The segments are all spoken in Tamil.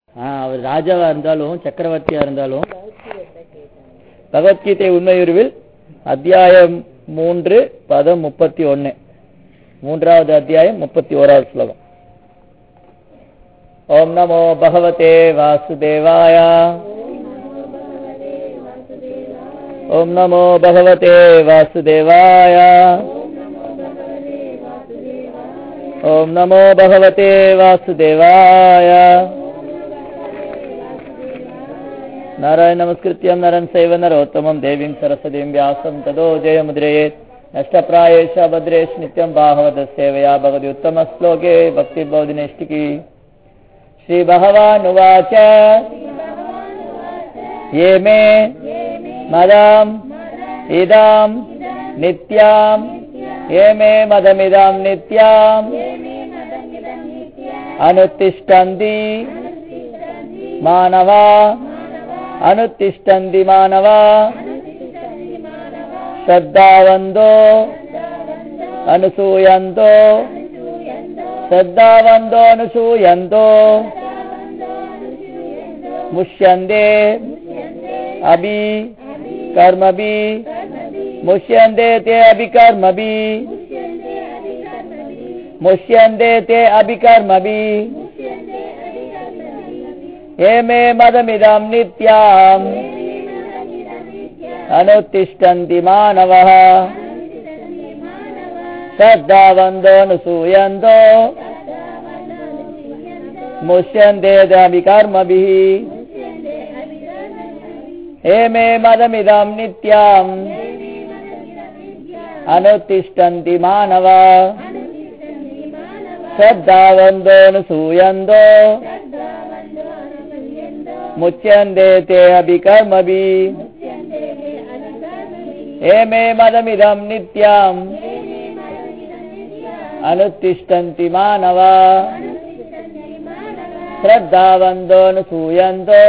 ஆ, அவர் ராஜாவா இருந்தாலும் சக்கரவர்த்தியா இருந்தாலும் பகவத்கீதை உண்மையுருவில் அத்தியாயம் மூன்று பதம் முப்பத்தி ஒன்னு மூன்றாவது அத்தியாயம் முப்பத்தி ஓராவது ஸ்லோகம் ஓம் நமோ பகவதே வாசுதேவாய ஓம் நமோ பகவதே வாசுதேவாய ஓம் நமோ பகவதே வாசுதேவாய नारायण नमस्कृत्यं नरं सैव नरोत्तमं देवीं सरस्वतीं व्यासं तदो जयमुद्रयेत् नष्टप्रायेष भद्रेश नित्यं बाहवदस्सेवया भवति उत्तमश्लोके भक्तिबोधिनेष्टिकी श्रीभगवानुवाच ये मे मदम् इदां नित्यां ये मे मदमिदं नित्याम् अनुतिष्ठन्ति मानवा अनुतिष्ठन्ति मानवा श्रद्धावन्तो अनुसूयन्तो श्रद्धावन्तो अनुसूयन्तो मुष्यन्ते अभि कर्मभि मुष्यन्ते ते अभिकर्मभि मुष्यन्ते ते अभिकर्मभि ये मे मदमिदं नित्याम् अनुतिष्ठन्ति मानवः श्रद्धावन्दोऽनुसूयन्तो मुष्यन्ते कर्मभिः हे मे मदमिदं नित्याम् अनुतिष्ठन्ति मानवा श्रद्धावन्दोऽनुसूयन्तो मुच्यन्ते ते अभिकर्मभिः हे मे मदमिदं नित्यम् अनुतिष्ठन्ति मानवा श्रद्धावन्दोऽनुसूयन्तो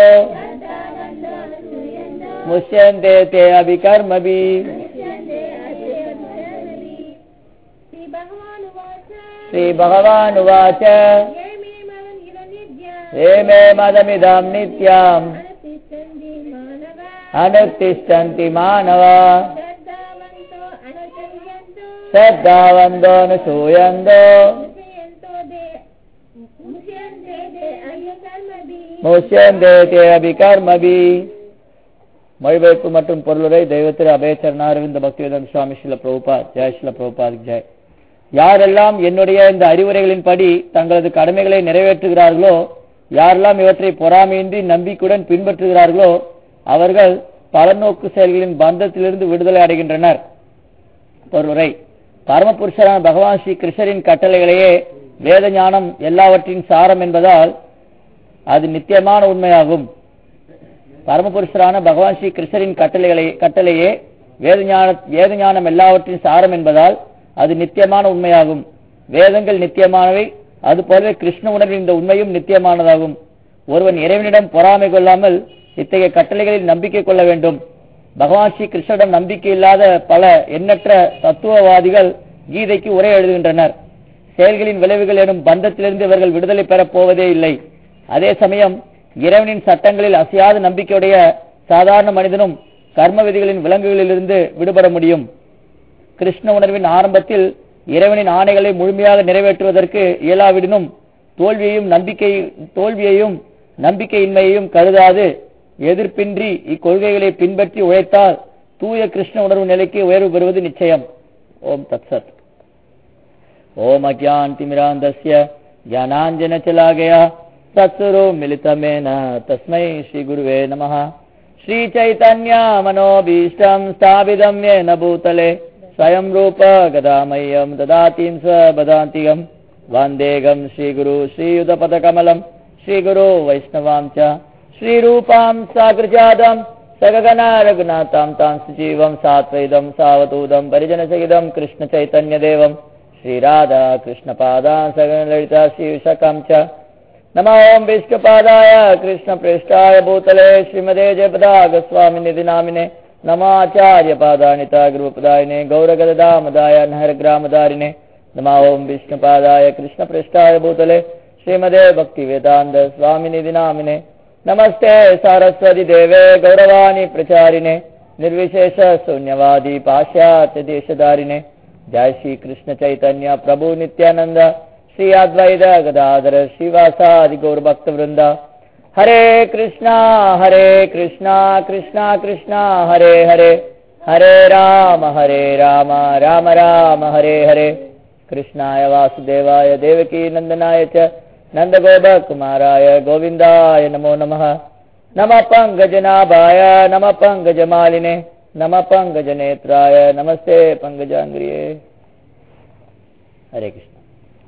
मुच्यन्ते ते अभिकर्मभिः श्रीभगवानुवाच हे मे मदमिदं नित्यम् अनुतिष्ठन्ति मानवा श्रद्धावन्दोऽनुसूयन्तो முஷ்யந்தே தே அபிகர்மபி மொழிபெயர்ப்பு மற்றும் பொருளுரை தெய்வத்திரு அபயச்சரண அரவிந்த பக்திவேதம் சுவாமி ஸ்ரீல பிரபுபாத் ஜெய் ஸ்ரீல பிரபுபாத் ஜெய் யாரெல்லாம் என்னுடைய இந்த அறிவுரைகளின்படி தங்களது கடமைகளை நிறைவேற்றுகிறார்களோ யாரெல்லாம் இவற்றை பொறாமையின்றி நம்பிக்கையுடன் பின்பற்றுகிறார்களோ அவர்கள் பலநோக்கு செயல்களின் பந்தத்திலிருந்து விடுதலை அடைகின்றனர் பொருளுரை பரமபுருஷரான பகவான் ஸ்ரீ கிருஷ்ணரின் கட்டளைகளையே வேத ஞானம் எல்லாவற்றின் சாரம் என்பதால் அது நித்தியமான உண்மையாகும் பரமபுருஷரான பகவான் ஸ்ரீ கிருஷ்ணரின் கட்டளைகளை கட்டளையே வேத ஞான வேத ஞானம் எல்லாவற்றின் சாரம் என்பதால் அது நித்தியமான உண்மையாகும் வேதங்கள் நித்தியமானவை அதுபோலவே கிருஷ்ண உணர்வின் இந்த உண்மையும் நித்தியமானதாகும் ஒருவன் இறைவனிடம் பொறாமை கொள்ளாமல் இத்தகைய கட்டளைகளில் நம்பிக்கை கொள்ள வேண்டும் பகவான் ஸ்ரீ கிருஷ்ணரிடம் நம்பிக்கை இல்லாத பல எண்ணற்ற தத்துவவாதிகள் கீதைக்கு உரை எழுதுகின்றனர் செயல்களின் விளைவுகள் எனும் பந்தத்திலிருந்து இவர்கள் விடுதலை பெறப் போவதே இல்லை அதே சமயம் இறைவனின் சட்டங்களில் அசையாத நம்பிக்கையுடைய சாதாரண மனிதனும் கர்ம விதிகளின் விலங்குகளிலிருந்து விடுபட முடியும் கிருஷ்ண உணர்வின் ஆரம்பத்தில் இறைவனின் ஆணைகளை முழுமையாக நிறைவேற்றுவதற்கு இயலாவிடனும் தோல்வியையும் நம்பிக்கை தோல்வியையும் நம்பிக்கையின்மையையும் கருதாது எதிர்ப்பின்றி இக்கொள்கைகளை பின்பற்றி உழைத்தால் தூய கிருஷ்ண உணர்வு நிலைக்கு உயர்வு பெறுவது நிச்சயம் ஓம் தத்சத் ஓம் அஜாந்திமிராந்தஸ்ய ஜானாஞ்சன चलागया सत्सुरो मिलितमेन तस्मै श्रीगुरुवे नमः श्रीचैतन्यमनोभीष्टं स्थापितं येन भूतले स्वयं रूप गदामह्यं ददातिं स वदान्तिकं वन्देगं श्रीगुरु श्रीयुतपदकमलं श्रीगुरो वैष्णवां च श्रीरूपां साग्रजातं सगगना रघुनाथां तां सुजीवं सात्वैदं सावतूदं परिजनसहितं कृष्णचैतन्यदेवं श्रीराधा कृष्णपादां सगनललिता श्रीविशकं च नमो ओम विष्णुपादाय कृष्णप्रेष्ठाय भूतले श्रीमदे जयपदागस्वामिनिधि नामिने नमाचार्यपादानिता गुरुपदायिने गौरगदामदाय नहरग्रामदारिणे नमो ओम विष्णुपादाय कृष्णप्रेष्ठाय भूतले श्रीमदे भक्तिवेदान्त स्वामिनिधि नामिने नमस्ते सारस्वती देवे गौरवाणी प्रचारिणे निर्विशेष शून्यवादी पाश्चात्य देशधारिणे जय श्री कृष्ण चैतन्य प्रभु नित्यानंद श्री अद्वैत गदाधर श्रीवासादि गौर भक्त वृंदा हरे कृष्णा हरे कृष्णा कृष्णा कृष्णा हरे हरे हरे राम हरे राम राम राम हरे हरे कृष्णाय वासुदेवाय देवकी नन्दनाय च नन्दगोपकुमाराय गोविन्दाय नमो नमः नमः पङ्कजनाभाय नमः पङ्कजमालिने नमः पङ्कजनेत्राय नमस्ते पङ्कजाङ्ग्रिये हरे कृष्ण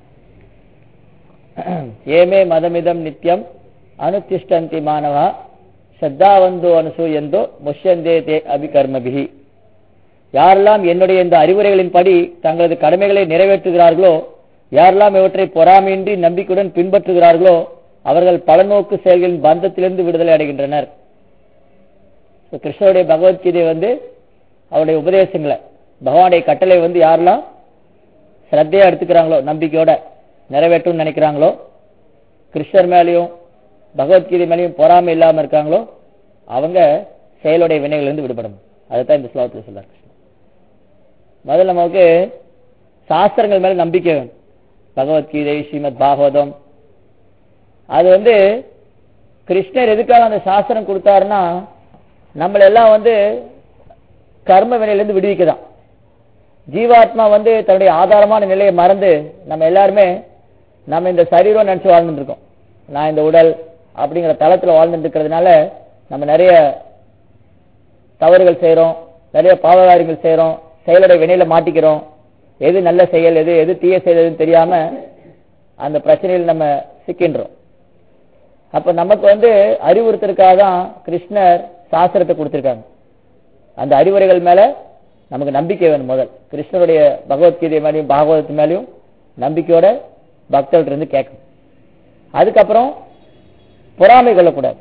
ये मे मदमिदं नित्यम् अनुतिष्ठन्ति मानवः श्रद्धावந்தோ அனுசூயந்தோ முஷ்யந்தே தே அபிகர்மபிகி யாரெல்லாம் என்னுடைய இந்த அறிவுரைகளின்படி தங்களது கடமைகளை நிறைவேற்றுகிறார்களோ யாரெல்லாம் இவற்றை பொறாமையின்றி நம்பிக்கையுடன் பின்பற்றுகிறார்களோ அவர்கள் பலநோக்கு செயல்களின் பந்தத்திலிருந்து விடுதலை அடைகின்றனர் கிருஷ்ணருடைய பகவத்கீதை வந்து அவருடைய உபதேசங்களை பகவானுடைய கட்டளை வந்து யாரெல்லாம் சிரத்தையா எடுத்துக்கிறாங்களோ நம்பிக்கையோட நிறைவேற்றும் நினைக்கிறாங்களோ கிருஷ்ணர் மேலேயும் பகவத்கீதை மேலேயும் பொறாமை இல்லாம இருக்காங்களோ அவங்க செயலுடைய வினைகளிலிருந்து விடுபடும் அதுதான் இந்த ஸ்லோகத்தில் சொல்றார் கிருஷ்ணன் முதல்ல நமக்கு சாஸ்திரங்கள் மேல நம்பிக்கை வேணும் பகவத்கீதை ஸ்ரீமத் பாகவதம் அது வந்து கிருஷ்ணர் எதுக்காக அந்த சாஸ்திரம் கொடுத்தாருன்னா நம்மள எல்லாம் வந்து கர்ம வினையிலிருந்து விடுவிக்கதான் ஜீவாத்மா வந்து தன்னுடைய ஆதாரமான நிலையை மறந்து நம்ம எல்லாருமே நம்ம இந்த சரீரம் நினைச்சு வாழ்ந்துட்டு இருக்கோம் நான் இந்த உடல் அப்படிங்கிற தளத்துல வாழ்ந்துட்டு இருக்கிறதுனால நம்ம நிறைய தவறுகள் செய்யறோம் நிறைய பாவகாரியங்கள் செய்யறோம் செயலுடைய வினையில மாட்டிக்கிறோம் எது நல்ல செயல் எது எது தீய செயல் எதுன்னு தெரியாம அந்த பிரச்சனையில் நம்ம சிக்கின்றோம் அப்ப நமக்கு வந்து அறிவுறுத்தலுக்காக தான் கிருஷ்ணர் சாஸ்திரத்தை கொடுத்திருக்காங்க அந்த அறிவுரைகள் மேல நமக்கு நம்பிக்கை வேணும் முதல் கிருஷ்ணருடைய பகவத்கீதை மேலேயும் பாகவதத்து மேலேயும் நம்பிக்கையோட பக்தர்கள் இருந்து கேட்கணும் அதுக்கப்புறம் பொறாமை கொள்ளக்கூடாது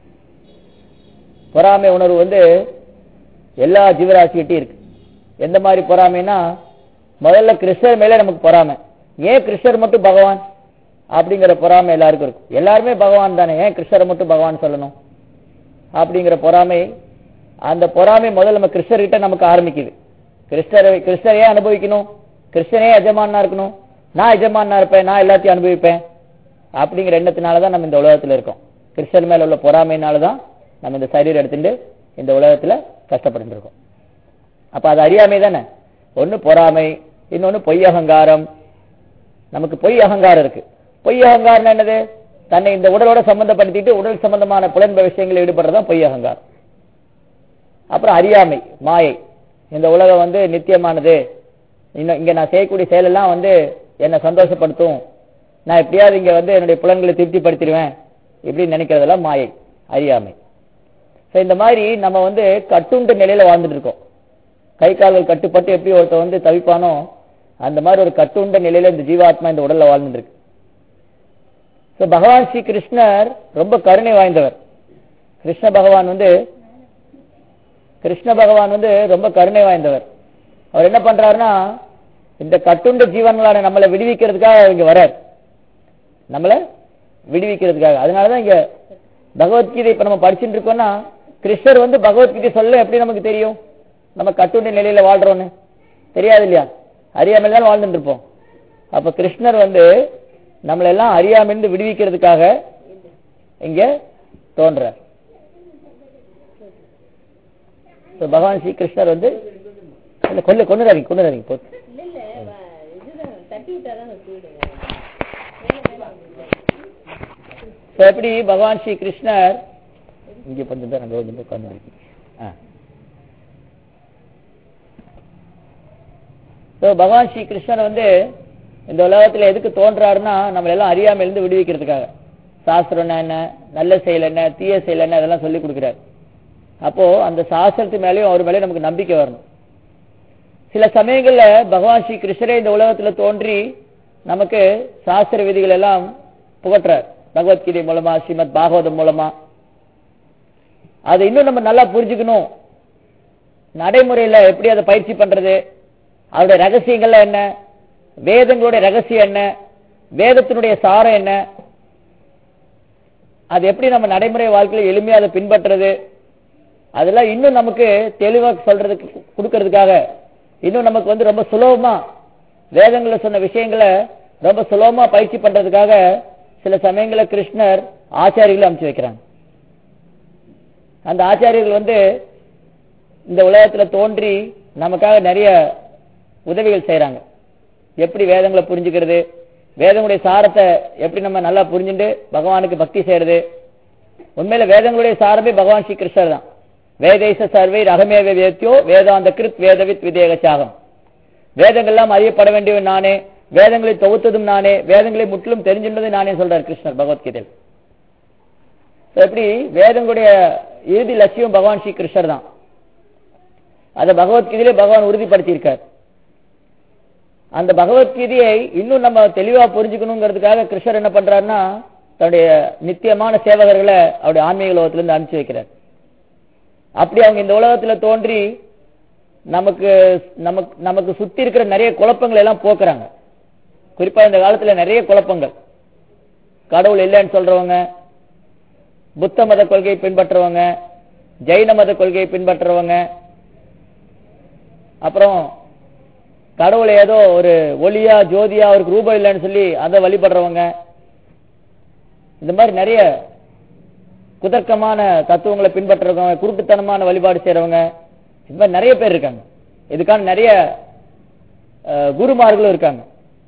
பொறாமை உணர்வு வந்து எல்லா ஜீவராசிகிட்டையும் இருக்கு எந்த மாதிரி பொறாமைனா முதல்ல கிருஷ்ணர் மேல நமக்கு பொறாமை ஏன் கிருஷ்ணர் மட்டும் பகவான் அப்படிங்கிற பொறாமை எல்லாருக்கும் இருக்கும் எல்லாருமே பகவான் தானே ஏன் கிருஷ்ணரை மட்டும் பகவான் சொல்லணும் அப்படிங்கிற பொறாமை அந்த பொறாமை முதல்ல நம்ம கிருஷ்ணர்கிட்ட நமக்கு ஆரம்பிக்குது கிருஷ்ணரை கிருஷ்ணரையே அனுபவிக்கணும் கிருஷ்ணனே எஜமானா இருக்கணும் நான் எஜமானா இருப்பேன் நான் எல்லாத்தையும் அனுபவிப்பேன் அப்படிங்கிற எண்ணத்தினாலதான் நம்ம இந்த உலகத்துல இருக்கோம் கிருஷ்ணர் மேல உள்ள பொறாமைனாலதான் நம்ம இந்த சரீரம் எடுத்துட்டு இந்த உலகத்துல கஷ்டப்பட்டு இருக்கோம் அப்ப அது அறியாமை தானே ஒண்ணு பொறாமை இன்னொன்னு பொய் அகங்காரம் நமக்கு பொய் அகங்காரம் இருக்கு பொய் அகங்காரம் என்னது தன்னை இந்த உடலோட சம்பந்தப்படுத்திட்டு உடல் சம்பந்தமான புலன்ப விஷயங்களில் ஈடுபடுறதுதான் பொய் அகங்காரம் அப்புறம் அறியாமை மாயை இந்த உலகம் வந்து நித்தியமானது இன்னும் இங்க நான் செய்யக்கூடிய செயலெல்லாம் வந்து என்னை சந்தோஷப்படுத்தும் நான் எப்படியாவது இங்க வந்து என்னுடைய புலன்களை திருப்திப்படுத்திடுவேன் இப்படின்னு நினைக்கிறதெல்லாம் மாயை அறியாமை இந்த மாதிரி நம்ம வந்து கட்டுண்ட நிலையில வாழ்ந்துட்டு இருக்கோம் கை கால்கள் கட்டுப்பட்டு எப்படி ஒருத்தர் வந்து தவிப்பானோ அந்த மாதிரி ஒரு கட்டுண்ட நிலையில இந்த ஜீவாத்மா இந்த உடல்ல வாழ்ந்துட்டு இருக்கு பகவான் ஸ்ரீ கிருஷ்ணர் ரொம்ப கருணை வாய்ந்தவர் கிருஷ்ண பகவான் வந்து கிருஷ்ண பகவான் வந்து ரொம்ப கருணை வாய்ந்தவர் அவர் என்ன பண்றாருன்னா இந்த கட்டுண்ட ஜீவன்களான நம்மளை விடுவிக்கிறதுக்காக இங்க வரார் நம்மள விடுவிக்கிறதுக்காக அதனாலதான் இங்க பகவத்கீதை இப்ப நம்ம படிச்சுட்டு இருக்கோம்னா கிருஷ்ணர் வந்து பகவத்கீதை சொல்ல எப்படி நமக்கு தெரியும் நம்ம கட்டுண்ட நிலையில வாழ்றோம்னு தெரியாது இல்லையா அறியாமல் தான் வாழ்ந்துட்டு இருப்போம் அப்ப கிருஷ்ணர் வந்து நம்மள எல்லாம் அறியாமிருந்து விடுவிக்கிறதுக்காக இங்க தோன்ற பகவான் ஸ்ரீ கிருஷ்ணர் வந்து கொண்டு கொண்டுறாதீங்க கொண்டுறாதீங்க போட்டு எப்படி பகவான் ஸ்ரீ கிருஷ்ணர் இங்க கொஞ்சம் பேர் அங்க கொஞ்சம் பேர் உட்கார்ந்து பகவான் ஸ்ரீ கிருஷ்ணர் வந்து இந்த உலகத்துல எதுக்கு தோன்றாருன்னா நம்ம எல்லாம் அறியாம இருந்து விடுவிக்கிறதுக்காக சாஸ்திரம் என்ன நல்ல செயல் என்ன தீய செயல் என்ன அதெல்லாம் சொல்லி கொடுக்கிறார் அப்போ அந்த சாஸ்திரத்து மேலேயும் அவர் மேலேயும் நமக்கு நம்பிக்கை வரணும் சில சமயங்கள்ல பகவான் ஸ்ரீ கிருஷ்ணரே இந்த உலகத்துல தோன்றி நமக்கு சாஸ்திர விதிகள் எல்லாம் புகற்றார் பகவத்கீதை மூலமா ஸ்ரீமத் பாகவதம் மூலமா அதை இன்னும் நம்ம நல்லா புரிஞ்சுக்கணும் நடைமுறையில எப்படி அதை பயிற்சி பண்றது அவருடைய ரகசியங்கள்ல என்ன வேதங்களுடைய ரகசியம் என்ன வேதத்தினுடைய சாரம் என்ன அது எப்படி நம்ம நடைமுறை வாழ்க்கையில எளிமையா அதை பின்பற்றுறது அதெல்லாம் இன்னும் நமக்கு தெளிவா சொல்றதுக்கு கொடுக்கறதுக்காக இன்னும் நமக்கு வந்து ரொம்ப சுலபமா வேதங்கள்ல சொன்ன விஷயங்களை ரொம்ப சுலபமா பயிற்சி பண்றதுக்காக சில சமயங்கள கிருஷ்ணர் ஆச்சாரிகளை அனுப்பிச்சு வைக்கிறாங்க அந்த ஆச்சாரியர்கள் வந்து இந்த உலகத்துல தோன்றி நமக்காக நிறைய உதவிகள் செய்யறாங்க எப்படி வேதங்களை புரிஞ்சுக்கிறது வேதங்களுடைய சாரத்தை எப்படி நம்ம நல்லா புரிஞ்சுட்டு பகவானுக்கு பக்தி செய்யறது உண்மையில வேதங்களுடைய சாரமே பகவான் ஸ்ரீ கிருஷ்ணர் தான் வேதேச சர்வை ரகமேவ வேத்தியோ வேதாந்த கிருத் வேதவித் விதேக சாகம் வேதங்கள்லாம் அறியப்பட வேண்டியவன் நானே வேதங்களை தொகுத்ததும் நானே வேதங்களை முற்றிலும் தெரிஞ்சின்றது நானே சொல்றார் கிருஷ்ணர் பகவத்கீதையில் எப்படி வேதங்களுடைய இறுதி லட்சியம் பகவான் ஸ்ரீ கிருஷ்ணர் தான் அதை பகவத்கீதையிலே பகவான் உறுதிப்படுத்தியிருக்கார் அந்த பகவத்கீதையை இன்னும் நம்ம தெளிவா புரிஞ்சுக்கணுங்கிறதுக்காக கிருஷ்ணர் என்ன பண்றாருன்னா தன்னுடைய நித்தியமான சேவகர்களை அவருடைய ஆன்மீக உலகத்திலிருந்து அனுப்பிச்சு வைக்கிறார் அப்படி அவங்க இந்த உலகத்துல தோன்றி நமக்கு நமக்கு நமக்கு சுத்தி இருக்கிற நிறைய குழப்பங்களை எல்லாம் போக்குறாங்க குறிப்பா இந்த காலத்துல நிறைய குழப்பங்கள் கடவுள் இல்லைன்னு சொல்றவங்க புத்த மத கொள்கையை பின்பற்றுறவங்க ஜெயின மத கொள்கையை பின்பற்றுறவங்க அப்புறம் கடவுள் ஏதோ ஒரு ஒளியா ஜோதியா அவருக்கு ரூபம் இல்லைன்னு சொல்லி அதை வழிபடுறவங்க இந்த மாதிரி நிறைய குதர்க்கமான தத்துவங்களை பின்பற்றுறவங்க குருட்டுத்தனமான வழிபாடு செய்யறவங்க இந்த மாதிரி நிறைய பேர் இருக்காங்க இதுக்கான நிறைய குருமார்களும் இருக்காங்க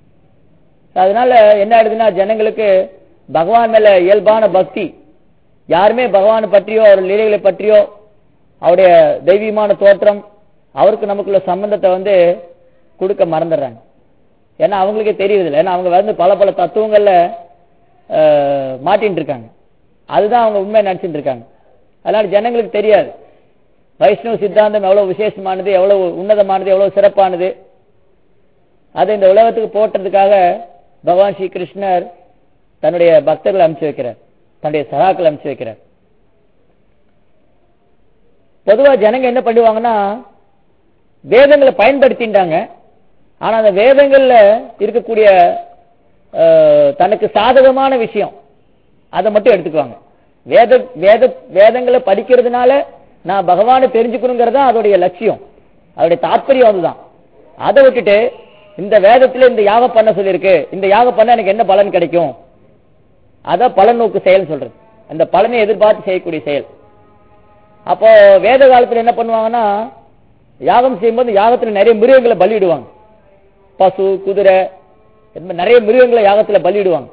அதனால என்ன ஆயிடுதுன்னா ஜனங்களுக்கு பகவான் மேல இயல்பான பக்தி யாருமே பகவான் பற்றியோ அவர் லீலைகளை பற்றியோ அவருடைய தெய்வீகமான தோற்றம் அவருக்கு நமக்குள்ள சம்பந்தத்தை வந்து கொடுக்க மறந்துடுறாங்க ஏன்னா அவங்களுக்கே தெரியறது ஏன்னா அவங்க வந்து பல பல தத்துவங்கள்ல மாட்டின்னு இருக்காங்க அதுதான் அவங்க உண்மை நினைச்சிட்டு இருக்காங்க அதனால ஜனங்களுக்கு தெரியாது வைஷ்ணவ சித்தாந்தம் எவ்வளவு விசேஷமானது எவ்வளவு உன்னதமானது எவ்வளவு சிறப்பானது அதை இந்த உலகத்துக்கு போட்டுறதுக்காக பகவான் ஸ்ரீ கிருஷ்ணர் தன்னுடைய பக்தர்களை அனுப்பிச்சு வைக்கிறார் தன்னுடைய சகாக்கள் அனுப்பிச்சு வைக்கிறார் பொதுவா ஜனங்க என்ன பண்ணுவாங்கன்னா வேதங்களை பயன்படுத்தின்றாங்க ஆனா அந்த வேதங்கள்ல இருக்கக்கூடிய தனக்கு சாதகமான விஷயம் அதை மட்டும் எடுத்துக்குவாங்க வேத வேத வேதங்களை படிக்கிறதுனால நான் பகவானை தெரிஞ்சுக்கணுங்கிறது அதோடைய லட்சியம் அதோடைய தாற்பயம் அதுதான் அதை விட்டுட்டு இந்த வேதத்துல இந்த யாகம் பண்ண சொல்லியிருக்கு இந்த யாகம் பண்ண எனக்கு என்ன பலன் கிடைக்கும் அத பலன் நோக்கு செயல் சொல்றது அந்த பலனை எதிர்பார்த்து செய்யக்கூடிய செயல் அப்போ வேத காலத்துல என்ன பண்ணுவாங்கன்னா யாகம் செய்யும்போது யாகத்துல நிறைய மிருகங்களை பலியிடுவாங்க பசு குதிரை நிறைய மிருகங்களை யாகத்துல பலியிடுவாங்க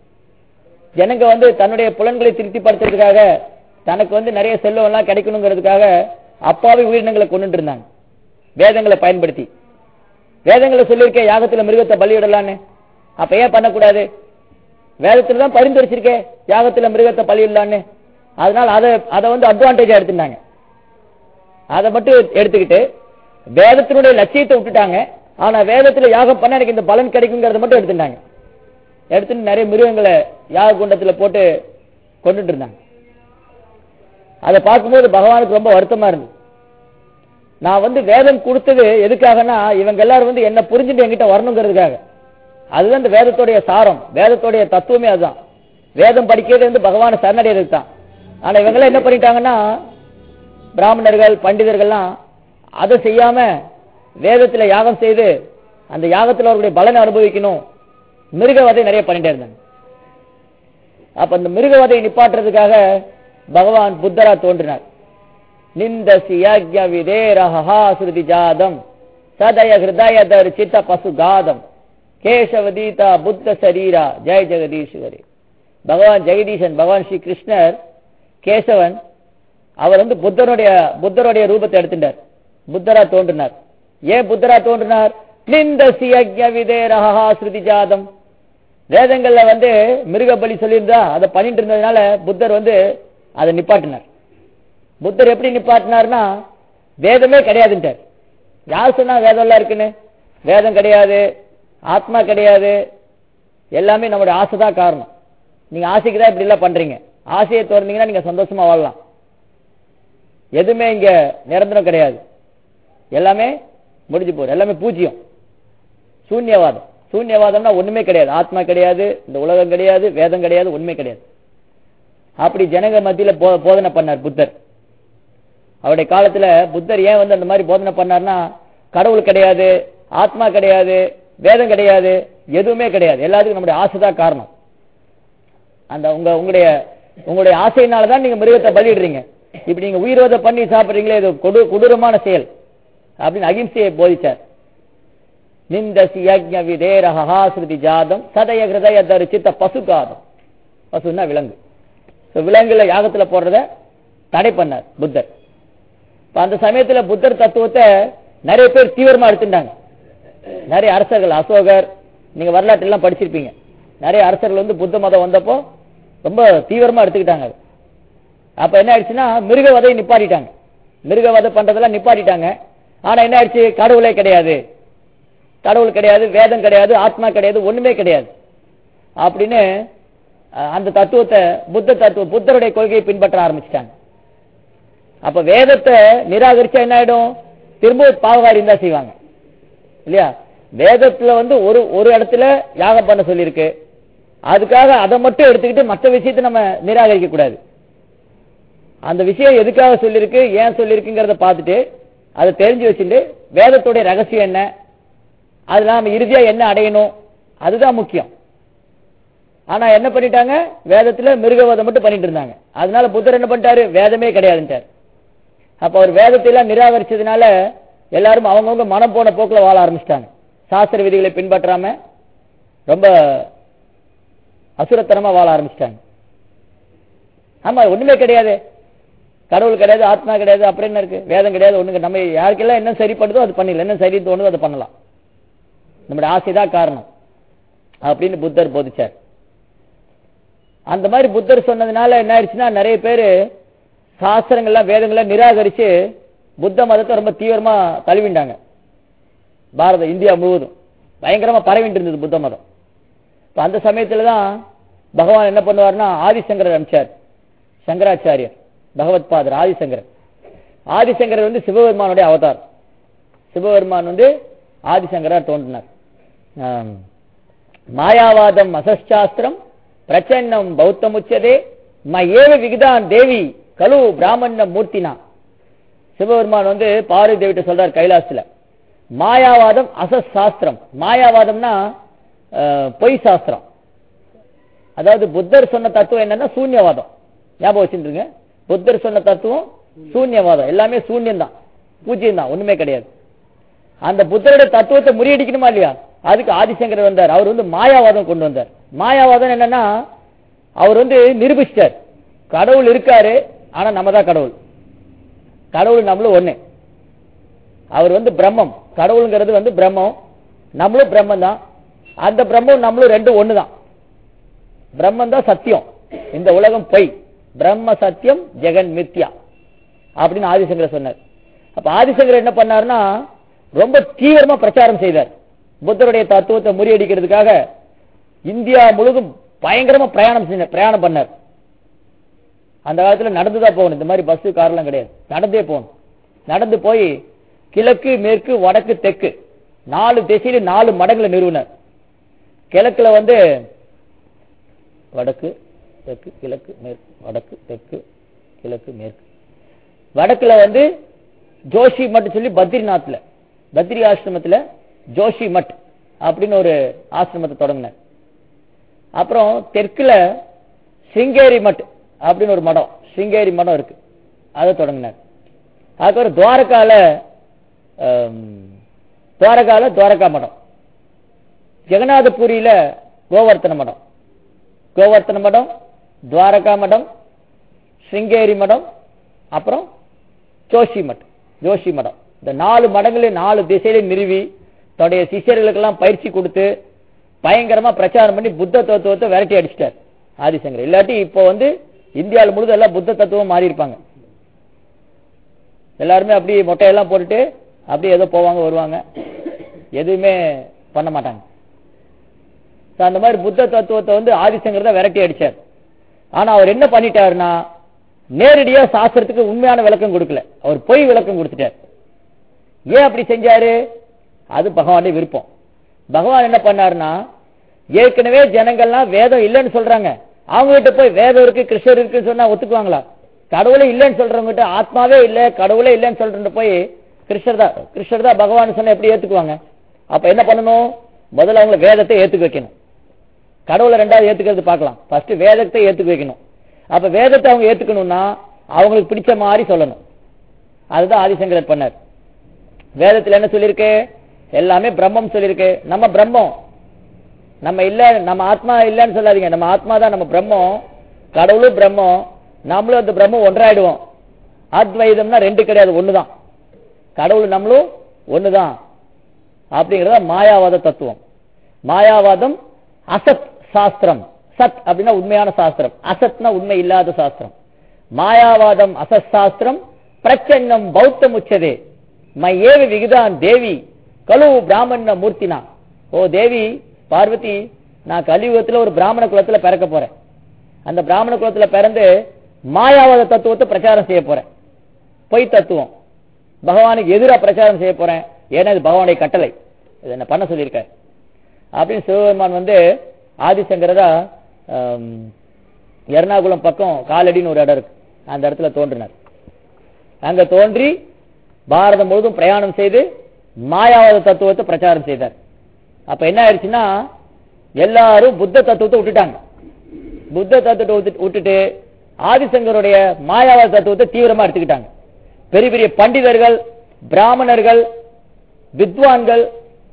ஜனங்க வந்து தன்னுடைய புலன்களை திருப்திப்படுத்துறதுக்காக தனக்கு வந்து நிறைய செல்வம் எல்லாம் கிடைக்கணுங்கிறதுக்காக அப்பாவி உயிரினங்களை கொண்டு இருந்தாங்க வேதங்களை பயன்படுத்தி வேதங்களை சொல்லியிருக்கேன் யாகத்துல மிருகத்தை பலியிடலான்னு அப்ப ஏன் பண்ணக்கூடாது வேதத்துல தான் பரிந்துரைச்சிருக்கேன் யாகத்துல மிருகத்தை பலியிடலான்னு அதனால அதை அதை வந்து அட்வான்டேஜா எடுத்துட்டாங்க அதை மட்டும் எடுத்துக்கிட்டு வேதத்தினுடைய லட்சியத்தை விட்டுட்டாங்க ஆனா வேதத்துல யாகம் பண்ண எனக்கு இந்த பலன் கிடைக்குங்கிறத மட்டும் எடுத்துட்டாங்க எடுத்துட்டு நிறைய மிருகங்களை யாக குண்டத்துல போட்டு கொண்டுட்டு இருந்தாங்க அதை பார்க்கும்போது பகவானுக்கு ரொம்ப வருத்தமா இருந்தது நான் வந்து வேதம் கொடுத்தது எதுக்காகனா இவங்க எல்லாரும் வந்து என்ன புரிஞ்சுட்டு என்கிட்ட வரணுங்கிறதுக்காக அதுதான் இந்த வேதத்துடைய சாரம் வேதத்துடைய தத்துவமே அதுதான் வேதம் படிக்கிறது வந்து பகவான சரணடைறது தான் ஆனா இவங்க என்ன பண்ணிட்டாங்கன்னா பிராமணர்கள் பண்டிதர்கள்லாம் அதை செய்யாம வேதத்துல யாகம் செய்து அந்த யாகத்துல அவர்களுடைய பலனை அனுபவிக்கணும் மிருகவதை நிறைய பண்ணிட்டே இருந்தாங்க அப்ப அந்த மிருகவதை நிப்பாட்டுறதுக்காக பகவான் புத்தரா தோன்றினார் நிந்தசி யஜ்ய விதேரஹா ஸ்ருதி ஜாதம் சதய ஹிருதய சித்த பசு காதம் கேசவதீதா புத்த சரீரா ஜெய ஜெகதீஸ்வரி பகவான் ஜெகதீசன் பகவான் ஸ்ரீ கிருஷ்ணர் கேசவன் அவர் வந்து புத்தருடைய புத்தருடைய ரூபத்தை எடுத்துட்டார் புத்தரா தோன்றினார் ஏன் புத்தரா தோன்றினார் நிந்தசி யஜ்ய விதேரஹா ஸ்ருதி ஜாதம் வேதங்கள்ல வந்து மிருக பலி சொல்லியிருந்தா அதை பண்ணிட்டு இருந்ததுனால புத்தர் வந்து அதை நிப்பாட்டினார் புத்தர் எப்படி நிப்பாட்டினார்னா வேதமே கிடையாதுன்ட்டார் யார் சொன்னா வேதம் எல்லாம் இருக்குன்னு வேதம் கிடையாது ஆத்மா கிடையாது எல்லாமே நம்மளுடைய ஆசை தான் காரணம் நீங்க ஆசைக்கு தான் இப்படி எல்லாம் பண்றீங்க ஆசையை திறந்தீங்கன்னா நீங்க சந்தோஷமா வாழலாம் எதுவுமே இங்க நிரந்தரம் கிடையாது எல்லாமே முடிஞ்சு போகுது எல்லாமே பூஜ்யம் சூன்யவாதம் சூன்யவாதம்னா ஒண்ணுமே கிடையாது ஆத்மா கிடையாது இந்த உலகம் கிடையாது வேதம் கிடையாது ஒண்ணுமே கிடையாது அப்படி ஜனங்க மத்தியில போ- போதனை பண்ணார் புத்தர் அவருடைய காலத்துல புத்தர் ஏன் வந்து அந்த மாதிரி போதனை பண்ணார்னா கடவுள் கிடையாது ஆத்மா கிடையாது வேதம் கிடையாது எதுவுமே கிடையாது எல்லாத்துக்கும் நம்முடைய ஆசை தான் காரணம் அந்த உங்க உங்களுடைய உங்களுடைய ஆசையினால தான் நீங்க மிருகத்தை பலியிடுறீங்க இப்படி நீங்க உயிரோத பண்ணி சாப்பிடுறீங்களே இது கொடு கொடூரமான செயல் அப்படின்னு அகிம்சையை போதிச்சார் நிந்தசி யஜ்ஞ விதேரஹா ஸ்ருதி ஜாதம் சதய ஹிருதய தரிசித்த பசுகாதம் பசுன்னா விலங்கு So, விலங்குல யாகத்துல போடுறத தடை பண்ணார் புத்தர் இப்ப அந்த சமயத்துல புத்தர் தத்துவத்தை நிறைய பேர் தீவிரமா எடுத்துட்டாங்க நிறைய அரசர்கள் அசோகர் நீங்க வரலாற்று எல்லாம் படிச்சிருப்பீங்க நிறைய அரசர்கள் வந்து புத்த மதம் வந்தப்போ ரொம்ப தீவிரமா எடுத்துக்கிட்டாங்க அது. அப்ப என்ன ஆயிடுச்சுன்னா மிருக வதையை நிப்பாட்டிட்டாங்க மிருக வதை பண்றதெல்லாம் நிப்பாட்டிட்டாங்க ஆனா என்ன ஆயிடுச்சு கடவுளே கிடையாது கடவுள் கிடையாது வேதம் கிடையாது ஆத்மா கிடையாது ஒண்ணுமே கிடையாது அப்படின்னு அஹ், அந்த தத்துவத்தை புத்த தத்துவ புத்தருடைய கொள்கையை பின்பற்ற ஆரம்பிச்சிட்டாங்க அப்ப வேதத்தை நிராகரிச்சா என்ன ஆயிடும் திரும்ப பாவகாரியம் தான் செய்வாங்க இல்லையா வேதத்துல வந்து ஒரு ஒரு இடத்துல யாகம் பண்ண சொல்லியிருக்கு அதுக்காக அதை மட்டும் எடுத்துக்கிட்டு மற்ற விஷயத்தை நம்ம நிராகரிக்க கூடாது அந்த விஷயம் எதுக்காக சொல்லியிருக்கு ஏன் சொல்லியிருக்குங்கிறத பார்த்துட்டு அதை தெரிஞ்சு வச்சுட்டு வேதத்துடைய ரகசியம் என்ன அதுல நாம இறுதியா என்ன அடையணும் அதுதான் முக்கியம் ஆனா என்ன பண்ணிட்டாங்க வேதத்துல மிருகவதம் மட்டும் பண்ணிட்டு இருந்தாங்க அதனால புத்தர் என்ன பண்ணிட்டாரு வேதமே கிடையாதுன்ட்டார் அப்ப அவர் வேதத்தை எல்லாம் நிராகரிச்சதுனால எல்லாரும் அவங்கவுங்க மனம் போன போக்குல வாழ ஆரம்பிச்சிட்டாங்க சாஸ்திர விதிகளை பின்பற்றாம ரொம்ப அசுரத்தனமா வாழ ஆரம்பிச்சிட்டாங்க ஆமா ஒண்ணுமே கிடையாது கடவுள் கிடையாது ஆத்மா கிடையாது அப்புறம் என்ன இருக்கு வேதம் கிடையாது ஒண்ணு நம்ம யாருக்கெல்லாம் என்ன சரிப்படுதோ அது பண்ணிடலாம் என்ன சரி தோணுதோ அதை பண்ணலாம் நம்முடைய ஆசைதான் காரணம் அப்படின்னு புத்தர் போதிச்சார் அந்த மாதிரி புத்தர் சொன்னதுனால என்ன ஆயிடுச்சுன்னா நிறைய பேர் சாஸ்திரங்கள்லாம் வேதங்கள்லாம் நிராகரிச்சு புத்த மதத்தை ரொம்ப தீவிரமா தழுவிண்டாங்க பாரத இந்தியா முழுவதும் பயங்கரமா பரவிட்டு இருந்தது புத்த மதம் இப்ப அந்த சமயத்துல தான் பகவான் என்ன பண்ணுவார்னா ஆதிசங்கரர் அனுப்பிச்சார் சங்கராச்சாரியர் பகவத் பாதர் ஆதிசங்கரர் ஆதிசங்கரர் வந்து சிவபெருமானுடைய அவதார் சிவபெருமான் வந்து ஆதிசங்கரா தோன்றினார் ஆம். மாயாவாதம் அசஸ்சாஸ்திரம் பிரச்சன்னம் பௌத்தமுச்சதே மயேவ விகிதான் தேவி கலு பிராமண மூர்த்தினா சிவபெருமான் வந்து பார்வதி தேவிட்ட சொல்றார் கைலாசத்துல மாயாவாதம் அசஸ் சாஸ்திரம் மாயாவாதம்னா அஹ், பொய் சாஸ்திரம் அதாவது புத்தர் சொன்ன தத்துவம் என்னன்னா சூன்யவாதம் ஞாபகம் வச்சுருங்க புத்தர் சொன்ன தத்துவம் சூன்யவாதம் எல்லாமே சூன்யம் தான் பூஜ்யம் தான் ஒண்ணுமே கிடையாது அந்த புத்தருடைய தத்துவத்தை முறியடிக்கணுமா இல்லையா அதுக்கு ஆதிசங்கரர் வந்தார் அவர் வந்து மாயாவாதம் கொண்டு வந்தார் மாயாவாதம் என்னன்னா அவர் வந்து நிரூபிச்சிட்டார் கடவுள் இருக்காரு ஆனா நம்ம தான் கடவுள் கடவுள் நம்மளும் ஒண்ணு அவர் வந்து பிரம்மம் கடவுளுங்கிறது வந்து பிரம்மம் நம்மளும் பிரம்மம் தான் அந்த பிரம்மம் நம்மளும் ரெண்டும் ஒண்ணுதான் பிரம்மம் தான் சத்தியம் இந்த உலகம் பொய் பிரம்ம சத்தியம் ஜெகன் மித்யா அப்படின்னு ஆதிசங்கர் சொன்னார் அப்ப ஆதிசங்கர் என்ன பண்ணாருன்னா ரொம்ப தீவிரமா பிரச்சாரம் செய்தார் புத்தருடைய தத்துவத்தை முறியடிக்கிறதுக்காக இந்தியா முழுதும் பயங்கரமா பிரயாணம் செஞ்ச பிரயாணம் பண்ணார் அந்த காலத்துல நடந்துதான் போகணும் இந்த மாதிரி பஸ் கார்லாம் கிடையாது நடந்தே போகணும் நடந்து போய் கிழக்கு மேற்கு வடக்கு தெற்கு நாலு திசையில நாலு மடங்குல நிறுவனர் கிழக்குல வந்து வடக்கு தெற்கு கிழக்கு மேற்கு வடக்கு தெற்கு கிழக்கு மேற்கு வடக்குல வந்து ஜோஷி மட் சொல்லி பத்ரிநாத்ல பத்ரி ஆசிரமத்துல ஜோஷி மட் அப்படின்னு ஒரு ஆசிரமத்தை தொடங்கினார் அப்புறம் தெற்குல சிங்கேரி மட் அப்படின்னு ஒரு மடம் சிங்கேரி மடம் இருக்கு அதை தொடங்கினார் அதுக்கப்புறம் துவாரகால ஆம், துவாரகால துவாரகா மடம் ஜெகநாதபுரியில கோவர்த்தன மடம் கோவர்த்தன மடம் துவாரகா மடம் சிங்கேரி மடம் அப்புறம் ஜோஷி மடம் ஜோஷி மடம் இந்த நாலு மடங்களையும் நாலு திசையில நிறுவி தன்னுடைய சிஷ்யர்களுக்கெல்லாம் பயிற்சி கொடுத்து பயங்கரமா பிரச்சாரம் பண்ணி புத்த தத்துவத்தை விரட்டி அடிச்சிட்டார் ஆதிசங்கர் இல்லாட்டி இப்போ வந்து இந்தியாவில் முழுதும் எல்லாம் புத்த தத்துவம் மாறி இருப்பாங்க எல்லாருமே அப்படி மொட்டையெல்லாம் போட்டுட்டு அப்படியே ஏதோ போவாங்க வருவாங்க எதுவுமே பண்ண மாட்டாங்க So, அந்த மாதிரி புத்த தத்துவத்தை வந்து ஆதிசங்கர் தான் விரட்டி அடிச்சார் ஆனா அவர் என்ன பண்ணிட்டாருன்னா நேரடியா சாஸ்திரத்துக்கு உண்மையான விளக்கம் கொடுக்கல அவர் பொய் விளக்கம் கொடுத்துட்டார் ஏன் அப்படி செஞ்சாரு அது பகவானுடைய விருப்பம் பகவான் என்ன பண்ணாருன்னா ஏற்கனவே ஜனங்கள்லாம் வேதம் இல்லைன்னு சொல்றாங்க அவங்க கிட்ட போய் வேதம் இருக்கு கிருஷ்ணர் இருக்குன்னு சொன்னா ஒத்துக்குவாங்களா கடவுளே இல்லைன்னு சொல்றவங்க கிட்ட ஆத்மாவே இல்ல கடவுளே இல்லைன்னு சொல்றவங்க போய் கிருஷ்ணர் தான் கிருஷ்ணர் தான் பகவான் சொன்னா எப்படி ஏத்துக்குவாங்க அப்ப என்ன பண்ணணும் முதல்ல அவங்க வேதத்தை ஏத்துக்க வைக்கணும் கடவுளை ரெண்டாவது ஏத்துக்கிறது பார்க்கலாம் ஃபர்ஸ்ட் வேதத்தை ஏத்துக்க வைக்கணும் அப்ப வேதத்தை அவங்க ஏத்துக்கணும்னா அவங்களுக்கு பிடிச்ச மாதிரி சொல்லணும் அதுதான் ஆதிசங்கரர் பண்ணார் வேதத்துல என்ன சொல்லியிருக்கு எல்லாமே பிரம்மம் சொல்லியிருக்கு நம்ம பிரம்மம் நம்ம இல்ல நம்ம ஆத்மா இல்லன்னு சொல்லாதீங்க நம்ம ஆத்மா தான் நம்ம பிரம்மம் கடவுளும் பிரம்மம் நம்மளும் அந்த பிரம்மம் ஒன்றாயிடுவோம் அத்வைதம்னா ரெண்டு கிடையாது ஒண்ணுதான் கடவுள் நம்மளும் ஒண்ணுதான் அப்படிங்கறத மாயாவாத தத்துவம் மாயாவாதம் அசத் சாஸ்திரம் சத் அப்படின்னா உண்மையான சாஸ்திரம் அசத்னா உண்மை இல்லாத சாஸ்திரம் மாயாவாதம் அசத் சாஸ்திரம் பிரச்சன்னம் பௌத்தம் உச்சதே மையேவி விகிதான் தேவி கலு பிராமண மூர்த்தினா ஓ தேவி பார்வதி நான் கலியுகத்துல ஒரு பிராமண குலத்துல பிறக்க போறேன் அந்த பிராமண குலத்துல பிறந்து மாயாவாத தத்துவத்தை பிரச்சாரம் செய்ய போறேன் பொய் தத்துவம் பகவானுக்கு எதிராக பிரச்சாரம் செய்ய போறேன் ஏன்னா இது பகவானுடைய கட்டளை இதை என்ன பண்ண சொல்லியிருக்காரு அப்படின்னு சிவபெருமான் வந்து ஆதிசங்கரதா ஆம், எர்ணாகுளம் பக்கம் காலடின்னு ஒரு இடம் இருக்கு அந்த இடத்துல தோன்றினார் அங்க தோன்றி பாரதம் முழுதும் பிரயாணம் செய்து மாயாவாத தத்துவத்தை பிரச்சாரம் செய்தார் அப்ப என்ன ஆயிடுச்சுன்னா எல்லாரும் புத்த தத்துவத்தை விட்டுட்டாங்க புத்த தத்துவத்தை விட்டு- விட்டுட்டு ஆதிசங்கருடைய மாயாவாத தத்துவத்தை தீவிரமா எடுத்துக்கிட்டாங்க பெரிய பெரிய பண்டிதர்கள் பிராமணர்கள் வித்வான்கள்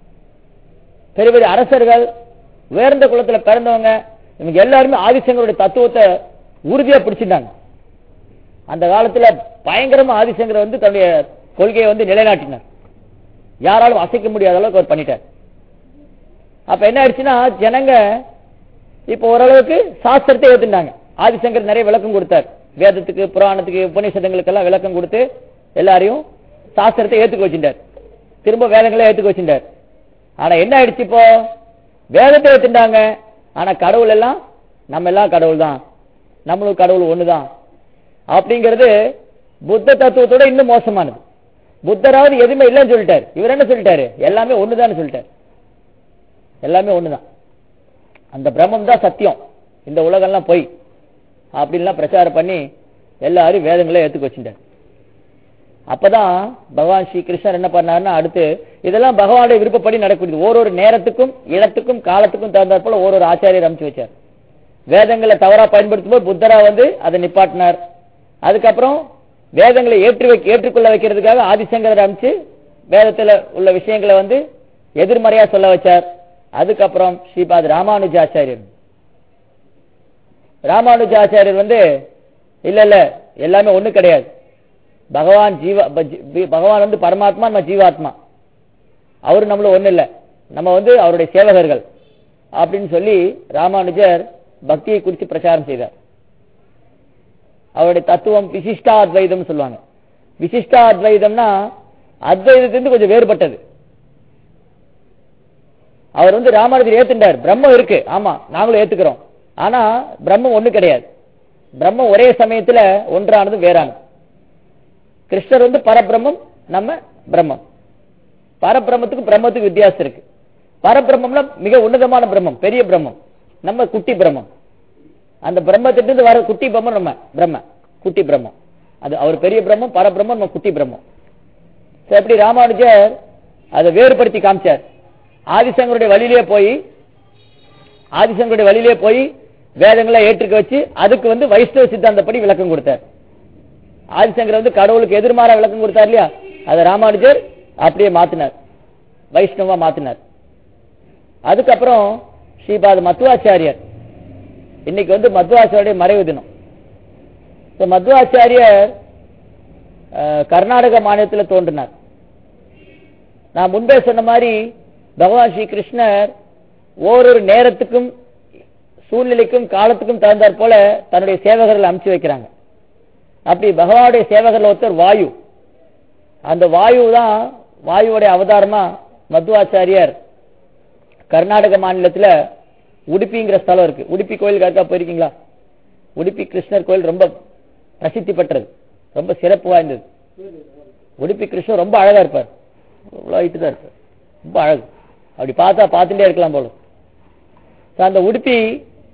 பெரிய பெரிய அரசர்கள் உயர்ந்த குலத்துல பிறந்தவங்க இவங்க எல்லாருமே ஆதிசங்கருடைய தத்துவத்தை உறுதியா பிடிச்சிட்டாங்க அந்த காலத்துல பயங்கரமா ஆதிசங்கர் வந்து தன்னுடைய கொள்கையை வந்து நிலைநாட்டினார் யாராலும் அசைக்க முடியாத அளவுக்கு அவர் பண்ணிட்டார் அப்ப என்ன ஆயிடுச்சுன்னா ஜனங்க இப்ப ஓரளவுக்கு சாஸ்திரத்தை ஏத்துட்டாங்க ஆதிசங்கர் நிறைய விளக்கம் கொடுத்தார் வேதத்துக்கு புராணத்துக்கு உபநிஷதங்களுக்கெல்லாம் விளக்கம் கொடுத்து எல்லாரையும் சாஸ்திரத்தை ஏத்துக்க வச்சுட்டார் திரும்ப வேதங்களை ஏத்துக்க வச்சுட்டார் ஆனா என்ன ஆயிடுச்சு இப்போ வேதத்தை ஏத்துட்டாங்க ஆனா கடவுள் எல்லாம் நம்ம எல்லாம் கடவுள் தான் நம்மளும் கடவுள் ஒண்ணுதான் அப்படிங்கிறது புத்த தத்துவத்தோட இன்னும் மோசமானது புத்தராவது எதுவுமே இல்லைன்னு சொல்லிட்டாரு இவர் என்ன சொல்லிட்டாரு எல்லாமே ஒண்ணுதான் சொல்லிட்டாரு எல்லாமே ஒண்ணுதான் அந்த பிரம்மம் தான் சத்தியம் இந்த உலகம்லாம் பொய் அப்படின்லாம் பிரச்சாரம் பண்ணி எல்லாரும் வேதங்களை ஏத்துக்க வச்சுட்டார் அப்பதான் பகவான் ஸ்ரீ கிருஷ்ணர் என்ன பண்ணாருன்னா அடுத்து இதெல்லாம் பகவானுடைய விருப்பப்படி நடக்கூடியது ஓரொரு நேரத்துக்கும் இடத்துக்கும் காலத்துக்கும் தகுந்தாற் போல ஓரொரு ஆச்சாரியர் அமைச்சு வச்சார் வேதங்களை தவறா பயன்படுத்தும் போது புத்தரா வந்து அதை நிப்பாட்டினார் அதுக்கப்புறம் வேதங்களை ஏற்றி வைக்க ஏற்றுக்கொள்ள வைக்கிறதுக்காக ஆதிசங்கரர் அமைச்சு வேதத்துல உள்ள விஷயங்களை வந்து எதிர்மறையா சொல்ல வச்சார் அதுக்கப்புறம் ஸ்ரீபாத் ராமானுஜாச்சாரியர் ராமானுஜாச்சாரியர் வந்து இல்ல இல்ல எல்லாமே ஒண்ணு கிடையாது பகவான் ஜீவ ப- ஜி- பகவான் வந்து பரமாத்மா நம்ம ஜீவாத்மா அவரு நம்மள ஒண்ணு இல்ல நம்ம வந்து அவருடைய சேவகர்கள் அப்படின்னு சொல்லி ராமானுஜர் பக்தியை குறித்து பிரச்சாரம் செய்தார் அவருடைய தத்துவம் விசிஷ்டா அத்வைதம் சொல்லுவாங்க விசிஷ்டா அத்வைதம்னா அத்வைதத்திலிருந்து கொஞ்சம் வேறுபட்டது அவர் வந்து ராமானுஜர் ஏத்துட்டார் பிரம்மம் இருக்கு ஆமா நாங்களும் ஏத்துக்கிறோம் ஆனா பிரம்மம் ஒண்ணு கிடையாது பிரம்மம் ஒரே சமயத்துல ஒன்றானது வேறானது கிருஷ்ணர் வந்து பரபிரம்மம் நம்ம பிரம்மம் பரபிரம்மத்துக்கு பிரம்மத்துக்கு வித்தியாசம் இருக்கு பரபிரம்மம்னா மிக உன்னதமான பிரம்மம் பெரிய பிரம்மம் நம்ம குட்டி பிரம்மம் அந்த பிரம்மத்திலிருந்து வர குட்டி பிரம்மம் நம்ம பிரம்ம குட்டி பிரம்மம் அது அவர் பெரிய பிரம்மம் பரபிரம்மம் நம்ம குட்டி பிரம்மம் So, எப்படி ராமானுஜர் அதை வேறுபடுத்தி காமிச்சார் ஆதிசங்கருடைய வழியிலே போய் ஆதிசங்கருடைய வழியிலே போய் வேதங்களை ஏற்றுக்க வச்சு அதுக்கு வந்து வைஷ்ணவ சித்தாந்தப்படி விளக்கம் கொடுத்தார் ஆதிசங்கர் வந்து கடவுளுக்கு எதிர்மாறா விளக்கம் கொடுத்தார் இல்லையா அதை ராமானுஜர் அப்படியே மாத்தினார் வைஷ்ணவா மாத்தினார் அதுக்கப்புறம் ஸ்ரீபாத் மத்துவாச்சாரியர் இன்னைக்கு வந்து மத்வாச்சாரிய மறைவு தினம் So, மத்வாச்சாரியர் அஹ், கர்நாடக மாநிலத்தில் தோன்றினார் நான் முன்பே சொன்ன மாதிரி பகவான் ஸ்ரீ கிருஷ்ணர் ஓரொரு நேரத்துக்கும் சூழ்நிலைக்கும் காலத்துக்கும் தகுந்தாற் போல தன்னுடைய சேவகர்களை அனுப்பிச்சு வைக்கிறாங்க அப்படி பகவானுடைய சேவகர்ல ஒருத்தர் வாயு அந்த வாயு தான் வாயுவுடைய அவதாரமா மத்வாச்சாரியர் கர்நாடக மாநிலத்துல உடுப்பிங்கிற ஸ்தலம் இருக்கு உடுப்பி கோயிலுக்கு இருக்கா போயிருக்கீங்களா உடுப்பி கிருஷ்ணர் கோயில் ரொம்ப பிரசித்தி பெற்றது ரொம்ப சிறப்பு வாய்ந்தது உடுப்பி கிருஷ்ணர் ரொம்ப அழகா இருப்பார் இவ்வளவு ஹைட்டு தான் இருப்பார் ரொம்ப அழகு அப்படி பார்த்தா பார்த்துட்டே இருக்கலாம் போல So, அந்த உடுப்பி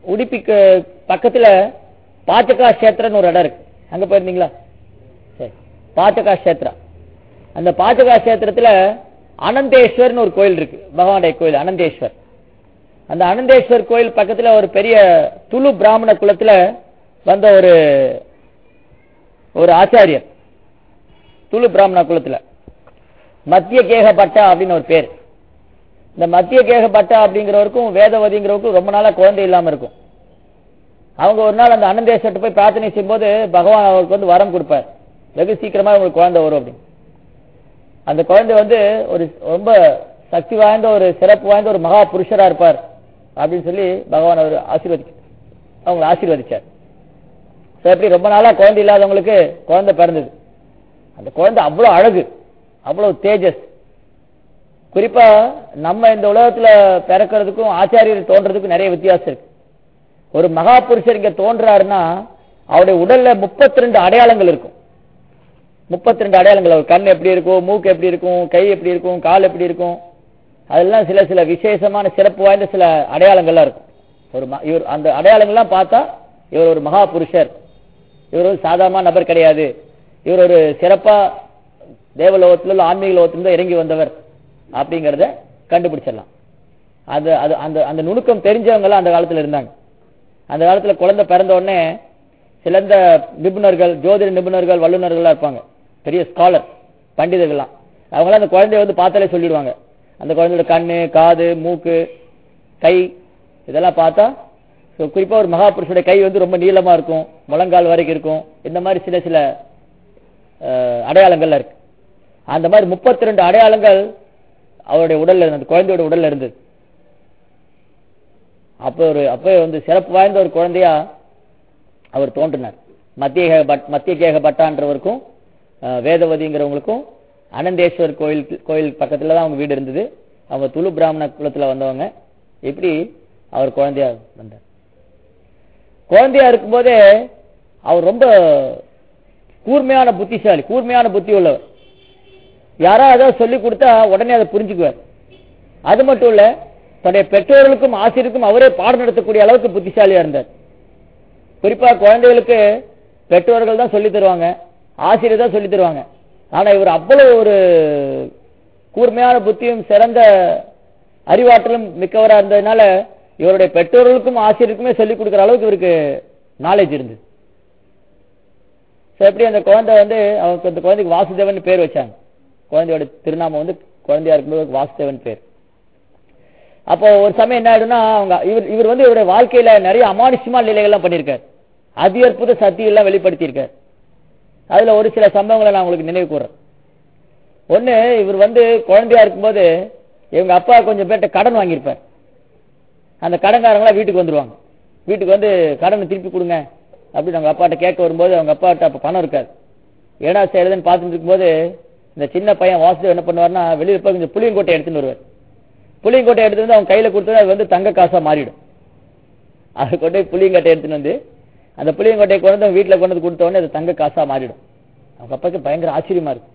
உடுப்பிக்கு பக்கத்துல பாச்சகா கஷேத்திரன்னு ஒரு இடம் இருக்கு அங்க போயிருந்தீங்களா சரி பாச்சகா கஷேத்ரா அந்த பாச்சகா கஷேத்திரத்துல அனந்தேஸ்வர்னு ஒரு கோயில் இருக்கு பகவானுடைய கோயில் அனந்தேஸ்வர் அந்த அனந்தேஸ்வர் கோயில் பக்கத்துல ஒரு பெரிய துளு பிராமண குலத்துல வந்த ஒரு ஒரு ஆச்சாரியர் துளு பிராமண குலத்துல மத்திய கேக பட்டா அப்படின்னு ஒரு பேர் இந்த மத்திய கேக பட்டா அப்படிங்கிறவருக்கும் வேதவதிங்கிறவருக்கும் ரொம்ப நாளா குழந்தை இல்லாம இருக்கும் அவங்க ஒரு நாள் அந்த அனந்தேஸ்வரத்தை போய் பிரார்த்தனை செய்யும்போது பகவான் அவருக்கு வந்து வரம் கொடுப்பார் வெகு சீக்கிரமா உங்களுக்கு குழந்தை வரும் அப்படின்னு அந்த குழந்தை வந்து ஒரு ரொம்ப சக்தி வாய்ந்த ஒரு சிறப்பு வாய்ந்த ஒரு மகா புருஷரா இருப்பார் அப்படின்னு சொல்லி பகவான் அவர் ஆசீர்வதி அவங்களை ஆசீர்வதிச்சார் சோ எப்படி ரொம்ப நாளா குழந்தை இல்லாதவங்களுக்கு குழந்தை பிறந்தது அந்த குழந்தை அவ்வளவு அழகு அவ்வளவு தேஜஸ் குறிப்பா நம்ம இந்த உலகத்துல பிறக்கிறதுக்கும் ஆச்சாரியர் தோன்றதுக்கும் நிறைய வித்தியாசம் இருக்கு ஒரு மகா புருஷர் இங்க தோன்றாருன்னா அவருடைய உடல்ல முப்பத்தி ரெண்டு அடையாளங்கள் இருக்கும் முப்பத்தி ரெண்டு அடையாளங்கள் அவர் கண் எப்படி இருக்கும் மூக்கு எப்படி இருக்கும் கை எப்படி இருக்கும் கால் எப்படி இருக்கும் அதெல்லாம் சில சில விசேஷமான சிறப்பு வாய்ந்த சில அடையாளங்கள்லாம் இருக்கும் ஒரு ம- இவர் அந்த அடையாளங்கள்லாம் பார்த்தா இவர் ஒரு மகா புருஷர் இவர் ஒரு சாதாரண நபர் கிடையாது இவர் ஒரு சிறப்பா தேவலோகத்துல உள்ள ஆன்மீக லோகத்திலிருந்து இறங்கி வந்தவர் அப்படிங்கறத கண்டுபிடிச்சிடலாம் அது அது அந்த அந்த நுணுக்கம் தெரிஞ்சவங்க எல்லாம் அந்த காலத்துல இருந்தாங்க அந்த காலத்துல குழந்தை பிறந்த உடனே சிறந்த நிபுணர்கள் ஜோதிட நிபுணர்கள் வல்லுநர்கள்லாம் இருப்பாங்க பெரிய ஸ்காலர் பண்டிதர்கள்லாம் அவங்களாம் அந்த குழந்தைய வந்து பார்த்தாலே சொல்லிடுவாங்க அந்த குழந்தையோட கண்ணு காது மூக்கு கை இதெல்லாம் பார்த்தா so குறிப்பா ஒரு மகாபுருஷோட கை வந்து ரொம்ப நீளமா இருக்கும் முழங்கால் வரைக்கும் இருக்கும் இந்த மாதிரி சில சில அஹ், அடையாளங்கள்லாம் இருக்கு அந்த மாதிரி முப்பத்தி ரெண்டு அடையாளங்கள் அவருடைய உடல்ல இருந்தது அந்த குழந்தையோட உடல்ல இருந்தது அப்ப ஒரு அப்ப வந்து சிறப்பு வாய்ந்த ஒரு குழந்தையா அவர் தோன்றினார் மத்திய பட் மத்திய கேக பட்டான்றவருக்கும் அஹ், வேதவதிங்கிறவங்களுக்கும் அனந்தேஸ்வர் கோயில் கோயில் பக்கத்துல தான் அவங்க வீடு இருந்தது அவங்க துளு பிராமண குலத்துல வந்தவங்க இப்படி அவர் குழந்தையா வந்தார் குழந்தையா இருக்கும்போதே அவர் ரொம்ப கூர்மையான புத்திசாலி கூர்மையான புத்தி உள்ளவர் யாராவது ஏதாவது சொல்லி கொடுத்தா உடனே அதை புரிஞ்சுக்குவார் அது மட்டும் இல்ல தன்னுடைய பெற்றோர்களுக்கும் ஆசிரியருக்கும் அவரே பாடம் நடத்தக்கூடிய அளவுக்கு புத்திசாலியா இருந்தார் குறிப்பா குழந்தைகளுக்கு பெற்றோர்கள் தான் சொல்லி தருவாங்க ஆசிரியர் தான் சொல்லி தருவாங்க ஆனா இவர் அவ்வளவு ஒரு கூர்மையான புத்தியும் சிறந்த அறிவாற்றலும் மிக்கவரா இருந்ததுனால இவருடைய பெற்றோர்களுக்கும் ஆசிரியருக்குமே சொல்லிக் கொடுக்கிற அளவுக்கு இவருக்கு நாலேஜ் இருந்தது So, எப்படி அந்த குழந்தை வந்து அவருக்கு அந்த குழந்தைக்கு வாசுதேவன் பேர் வச்சாங்க குழந்தையோட திருநாமம் வந்து குழந்தையா இருக்கும்போது அவருக்கு வாசுதேவன் பேர் அப்போ ஒரு சமயம் என்ன ஆயிடும்னா அவங்க இவர் இவர் வந்து இவருடைய வாழ்க்கையில நிறைய அமானுஷ்யமான நிலைகள்லாம் பண்ணியிருக்காரு அதி அற்புத சக்தி எல்லாம் வெளிப்படுத்தியிருக்காரு அதுல ஒரு சில சம்பவங்களை நான் உங்களுக்கு நினைவு கூறேன் ஒண்ணு இவர் வந்து குழந்தையா இருக்கும்போது இவங்க அப்பா கொஞ்சம் பேர்ட்ட கடன் வாங்கியிருப்பார் அந்த கடன்காரங்களா வீட்டுக்கு வந்துருவாங்க வீட்டுக்கு வந்து கடனை திருப்பி கொடுங்க அப்படின்னு அவங்க அப்பாட்ட கேட்க வரும்போது அவங்க அப்பாட்ட அப்ப பணம் இருக்காது ஏடா செய்யறதுன்னு பார்த்துட்டு இருக்கும்போது இந்த சின்ன பையன் வாசுதேவ் என்ன பண்ணுவார்னா வெளியில போய் கொஞ்சம் புளியங்கோட்டை எடுத்துன்னு வருவார் புளியங்கோட்டை எடுத்து வந்து அவங்க கையில கொடுத்தது அது வந்து தங்க காசா மாறிடும் அது கொண்டு போய் புளியங்கோட்டை எடுத்துன்னு வந்து அந்த புளியங்கோட்டையை கொண்டு வந்து அவங்க வீட்டுல கொண்டு வந்து கொடுத்த உடனே அது தங்க காசா மாறிடும் அவங்க அப்பாவுக்கு பயங்கர ஆச்சரியமா இருக்கும்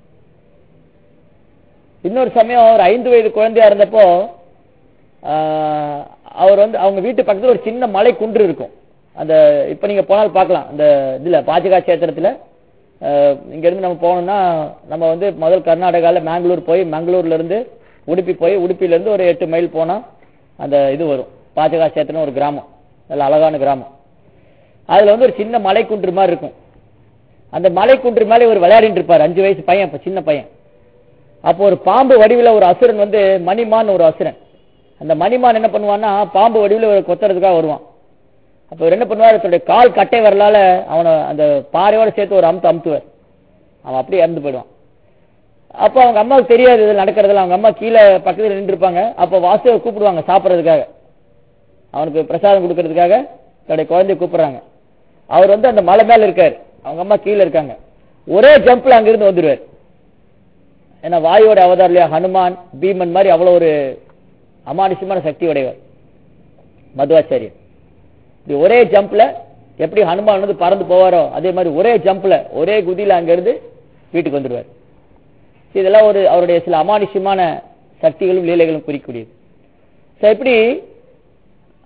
இன்னொரு சமயம் ஒரு ஐந்து வயது குழந்தையா இருந்தப்போ ஆஹ், அவர் வந்து அவங்க வீட்டு பக்கத்துல ஒரு சின்ன மலை குன்று இருக்கும் அந்த இப்ப நீங்க போனால் பார்க்கலாம் அந்த இதுல பாஜகா கஷேத்திரத்துல ஆஹ், இங்க இருந்து நம்ம போனோம்னா நம்ம வந்து முதல் கர்நாடகால மேங்களூர் போய் மங்களூர்ல இருந்து உடுப்பி போய் உடுப்பில இருந்து ஒரு எட்டு மைல் போனா அந்த இது வரும் பாஜகா கஷேத்திரம் ஒரு கிராமம் நல்ல அழகான கிராமம் அதுல வந்து ஒரு சின்ன மலை குன்று மாதிரி இருக்கும் அந்த மலை குன்று மேலே ஒரு விளையாடிட்டு இருப்பார் அஞ்சு வயசு பையன் இப்ப சின்ன பையன் அப்போ ஒரு பாம்பு வடிவில ஒரு அசுரன் வந்து மணிமான் ஒரு அசுரன் அந்த மணிமான் என்ன பண்ணுவான்னா பாம்பு வடிவில ஒரு கொத்துறதுக்காக வருவான் அப்ப இவர் என்ன பண்ணுவார் தன்னுடைய கால் கட்டை வரலால அவனை அந்த பாறையோட சேர்த்து ஒரு அமுத்து அமுத்துவார் அவன் அப்படியே இறந்து போயிடுவான் அப்ப அவங்க அம்மாவுக்கு தெரியாது இது நடக்கிறதுல அவங்க அம்மா கீழே பக்கத்துல நின்று இருப்பாங்க அப்ப வாசுவை கூப்பிடுவாங்க சாப்பிடுறதுக்காக அவனுக்கு பிரசாதம் கொடுக்கறதுக்காக தன்னுடைய குழந்தைய கூப்பிடுறாங்க அவர் வந்து அந்த மலை மேல இருக்காரு அவங்க அம்மா கீழே இருக்காங்க ஒரே ஜம்ப்ல அங்கிருந்து வந்துருவார் ஏன்னா வாயுவோட அவதாரம் இல்லையா ஹனுமான் பீமன் மாதிரி அவ்வளவு ஒரு அமானுஷ்யமான சக்தி உடையவர் மதுவாச்சாரியர் இப்படி ஒரே ஜம்ப்ல எப்படி ஹனுமான் வந்து பறந்து போவாரோ அதே மாதிரி ஒரே ஜம்ப்ல ஒரே குதியில அங்க இருந்து வீட்டுக்கு வந்துருவார் இதெல்லாம் ஒரு அவருடைய சில அமானுஷ்யமான சக்திகளும் லீலைகளும் குறிக்கக்கூடியது So, இப்படி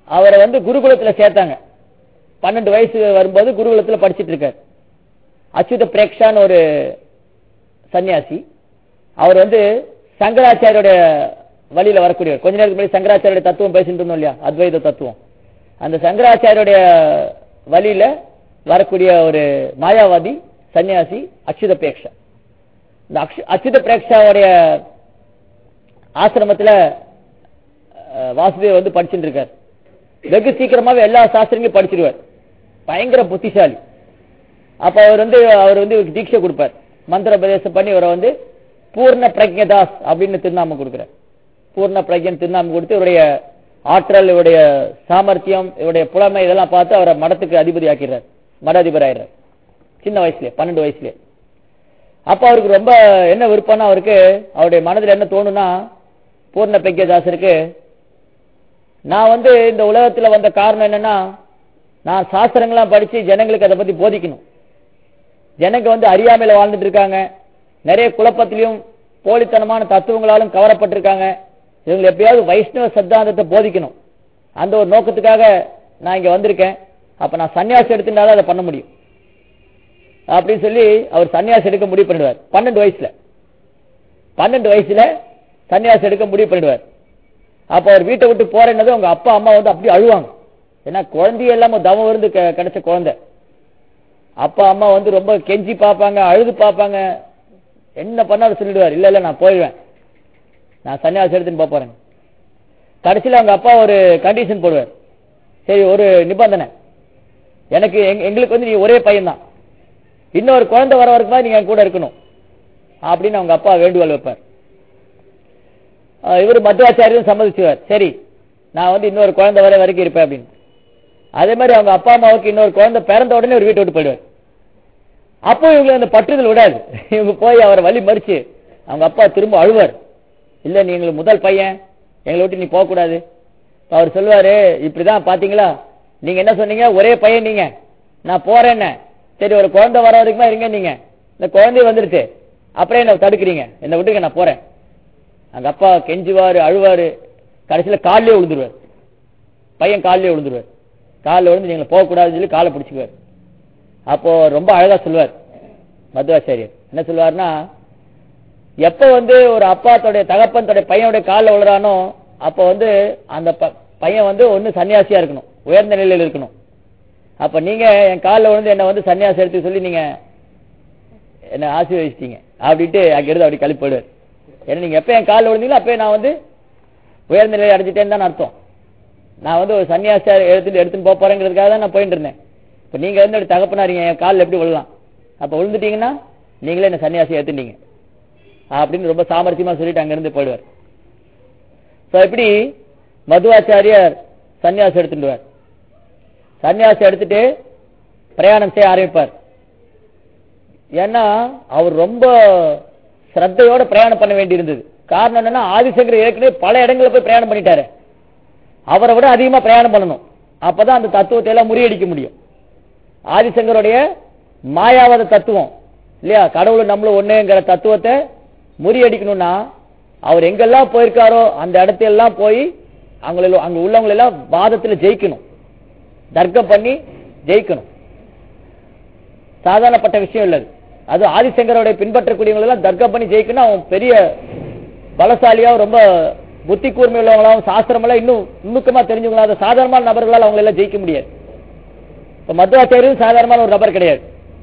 அவரை வந்து குருகுலத்துல சேர்த்தாங்க பன்னெண்டு வயசு வரும்போது குருகுலத்துல படிச்சிட்டு இருக்காரு அச்சுத பிரேக்ஷான்னு ஒரு சன்னியாசி அவர் வந்து சங்கராச்சாரியோட வழியில வரக்கூடியவர் கொஞ்ச நேரத்துக்கு முன்னாடி சங்கராச்சாரியோட தத்துவம் பேசிட்டு இருந்தோம் இல்லையா அத்வைத தத்துவம் அந்த சங்கராச்சாரியோடைய வழியில வரக்கூடிய ஒரு மாயாவாதி சன்னியாசி அச்சுத பிரேக்ஷா இந்த அக்ஷ- அச்சுத பிரேக்ஷாவுடைய ஆசிரமத்துல அஹ், வாசுதேவ் வந்து படிச்சுட்டு இருக்காரு வெகு சீக்கிரமாவே எல்லா சாஸ்திரங்களையும் படிச்சிருவார் பயங்கர புத்திசாலி அப்ப அவர் வந்து அவர் வந்து இவருக்கு தீட்சை கொடுப்பார் மந்திர உபதேசம் பண்ணி இவரை வந்து பூர்ண பிரஜதாஸ் அப்படின்னு திருநாமம் கொடுக்கிறார் பூர்ண பிரஜன் திருநாமம் கொடுத்து இவருடைய ஆற்றல் இவருடைய சாமர்த்தியம் இவருடைய புலமை இதெல்லாம் பார்த்து அவரை மடத்துக்கு அதிபதி ஆக்கிறார் மட அதிபர் ஆயிடுறார் சின்ன வயசுலயே பன்னெண்டு வயசுலயே அப்ப அவருக்கு ரொம்ப என்ன விருப்பம்னா அவருக்கு அவருடைய மனதில் என்ன தோணும்னா பூர்ண பிரஜதாசருக்கு நான் வந்து இந்த உலகத்துல வந்த காரணம் என்னன்னா நான் சாஸ்திரங்கள்லாம் படிச்சு ஜனங்களுக்கு அதை பத்தி போதிக்கணும் ஜனங்க வந்து அறியாமையில வாழ்ந்துட்டு இருக்காங்க நிறைய குழப்பத்திலையும் போலித்தனமான தத்துவங்களாலும் கவரப்பட்டிருக்காங்க இவங்க எப்படியாவது வைஷ்ணவ சித்தாந்தத்தை போதிக்கணும் அந்த ஒரு நோக்கத்துக்காக நான் இங்க வந்திருக்கேன் அப்ப நான் சன்னியாசி எடுத்துட்டாலும் அதை பண்ண முடியும் அப்படின்னு சொல்லி அவர் சன்னியாசி எடுக்க முடிவு பண்ணிடுவார் பன்னெண்டு வயசுல பன்னெண்டு வயசுல சன்னியாசி எடுக்க முடிவு பண்ணிடுவார் அப்ப அவர் வீட்டை விட்டு போறேன்னது அவங்க அப்பா அம்மா வந்து அப்படி அழுவாங்க ஏன்னா குழந்தைய எல்லாம் தவம் இருந்து கெ- கிடைச்ச குழந்தை அப்பா அம்மா வந்து ரொம்ப கெஞ்சி பார்ப்பாங்க அழுது பார்ப்பாங்க என்ன பண்ணாலும் சொல்லிடுவார் இல்ல இல்ல நான் போயிடுவேன் நான் சன்னியாசி எடுத்துன்னு போப் போறேன் கடைசியில அவங்க அப்பா ஒரு கண்டிஷன் போடுவார் சரி ஒரு நிபந்தனை எனக்கு எங்க- எங்களுக்கு வந்து நீ ஒரே பையன் தான் இன்னொரு குழந்தை வர வரைக்கும் நீங்க என் கூட இருக்கணும் அப்படின்னு அவங்க அப்பா வேண்டுகோள் வைப்பார் இவர் மத்வாச்சாரியும் சம்மதிச்சுவார் சரி நான் வந்து இன்னொரு குழந்தை வர வரைக்கும் இருப்பேன் அப்படின்னு அதே மாதிரி அவங்க அப்பா அம்மாவுக்கு இன்னொரு குழந்தை பிறந்த உடனே ஒரு வீட்டை விட்டு போயிடுவார் அப்போ இவங்களுக்கு அந்த பற்றுதல் விடாது இவங்க போய் அவரை வழி மறிச்சு அவங்க அப்பா திரும்ப அழுவார் இல்ல நீ எங்களுக்கு முதல் பையன் எங்களை விட்டு நீ போக கூடாது இப்ப அவர் சொல்லுவாரு இப்படிதான் பாத்தீங்களா நீங்க என்ன சொன்னீங்க ஒரே பையன் நீங்க நான் போறேன்னு சரி ஒரு குழந்தை வர வரைக்குமா இருங்க நீங்க இந்த குழந்தை வந்துருச்சு அப்புறம் என்ன தடுக்கிறீங்க என்னை விட்டுங்க நான் போறேன் அந்த அப்பா கெஞ்சுவாரு அழுவாரு கடைசியில காலிலே விழுந்துருவார் பையன் காலிலே விழுந்துருவார் காலில் விழுந்து நீங்க போகக்கூடாதுன்னு சொல்லி காலை பிடிச்சுக்குவார் அப்போ ரொம்ப அழகா சொல்லுவார் மதுவாச்சாரியர் என்ன சொல்லுவாருன்னா எப்ப வந்து ஒரு அப்பா தன்னுடைய தகப்பன் தன்னுடைய பையனுடைய காலில் விழுறானோ அப்ப வந்து அந்த ப- பையன் வந்து ஒண்ணு சன்னியாசியா இருக்கணும் உயர்ந்த நிலையில் இருக்கணும் அப்ப நீங்க என் காலில் விழுந்து என்ன வந்து சன்னியாசி எடுத்து சொல்லி நீங்க என்ன ஆசீர்வதிச்சிட்டீங்க அப்படின்ட்டு அங்கிருந்து அப்படி கழிப்பு போயிடுவார் ஏன்னா நீங்க எப்ப என் காலில் விழுந்தீங்களோ அப்பயே நான் வந்து உயர்ந்த நிலையை அடைஞ்சிட்டேன்னு தான் அர்த்தம் நான் வந்து ஒரு சன்னியாசியா எடுத்துட்டு எடுத்துன்னு போக போறேங்கிறதுக்காக தான் நான் போயிட்டு இருந்தேன் இப்ப நீங்க வந்து ஒரு தகப்பனாரிங்க என் காலில் எப்படி விழலாம் அப்ப விழுந்துட்டீங்கன்னா நீங்களே என்ன சன்னியாசி எடுத்துட்டீங்க அப்படின்னு ரொம்ப சாமர்த்தியமா சொல்லிட்டு அங்கிருந்து போயிடுவார் சோ இப்படி மதுவாச்சாரியர் சன்னியாசி எடுத்துடுவார் சன்னியாசி எடுத்துட்டு பிரயாணம் செய்ய ஆரம்பிப்பார் ஏன்னா அவர் ரொம்ப சிரத்தையோட பிரயாணம் பண்ண வேண்டி இருந்தது காரணம் என்னன்னா ஆதிசங்கர் ஏற்கனவே பல இடங்களில் போய் பிரயாணம் பண்ணிட்டாரு அவரை விட அதிகமா பிரயாணம் பண்ணணும் அப்பதான் அந்த தத்துவத்தை எல்லாம் முறியடிக்க முடியும் ஆதிசங்கருடைய மாயாவாத தத்துவம் இல்லையா கடவுள் நம்மளும் ஒண்ணுங்கிற தத்துவத்தை முறியடிக்கணும்னா அவர் எங்கெல்லாம் போயிருக்காரோ அந்த இடத்தையெல்லாம் போய் அவங்கள அங்க உள்ளவங்க எல்லாம் வாதத்துல ஜெயிக்கணும் தர்க்கம் பண்ணி ஜெயிக்கணும் சாதாரணப்பட்ட விஷயம் இல்ல அது. அது ஆதிசங்கரோட பின்பற்றக்கூடியவங்க எல்லாம் தர்க்கம் பண்ணி ஜெயிக்கணும் அவன் பெரிய பலசாலியாவும் ரொம்ப புத்தி கூர்மை உள்ளவங்களாவும் சாஸ்திரம் எல்லாம் இன்னும் நுணுக்கமா தெரிஞ்சவங்களா அது சாதாரணமான நபர்களால் அவங்களை எல்லாம் ஜெயிக்க முடியாது இப்ப மத்வாச்சாரியும் சாதாரணமான ஒரு நபர் கிடையாது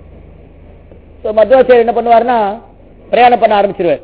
So, மத்வாச்சாரி என்ன பண்ணுவாருன்னா பிரயாணம் பண்ண ஆரம்பிச்சிருவார்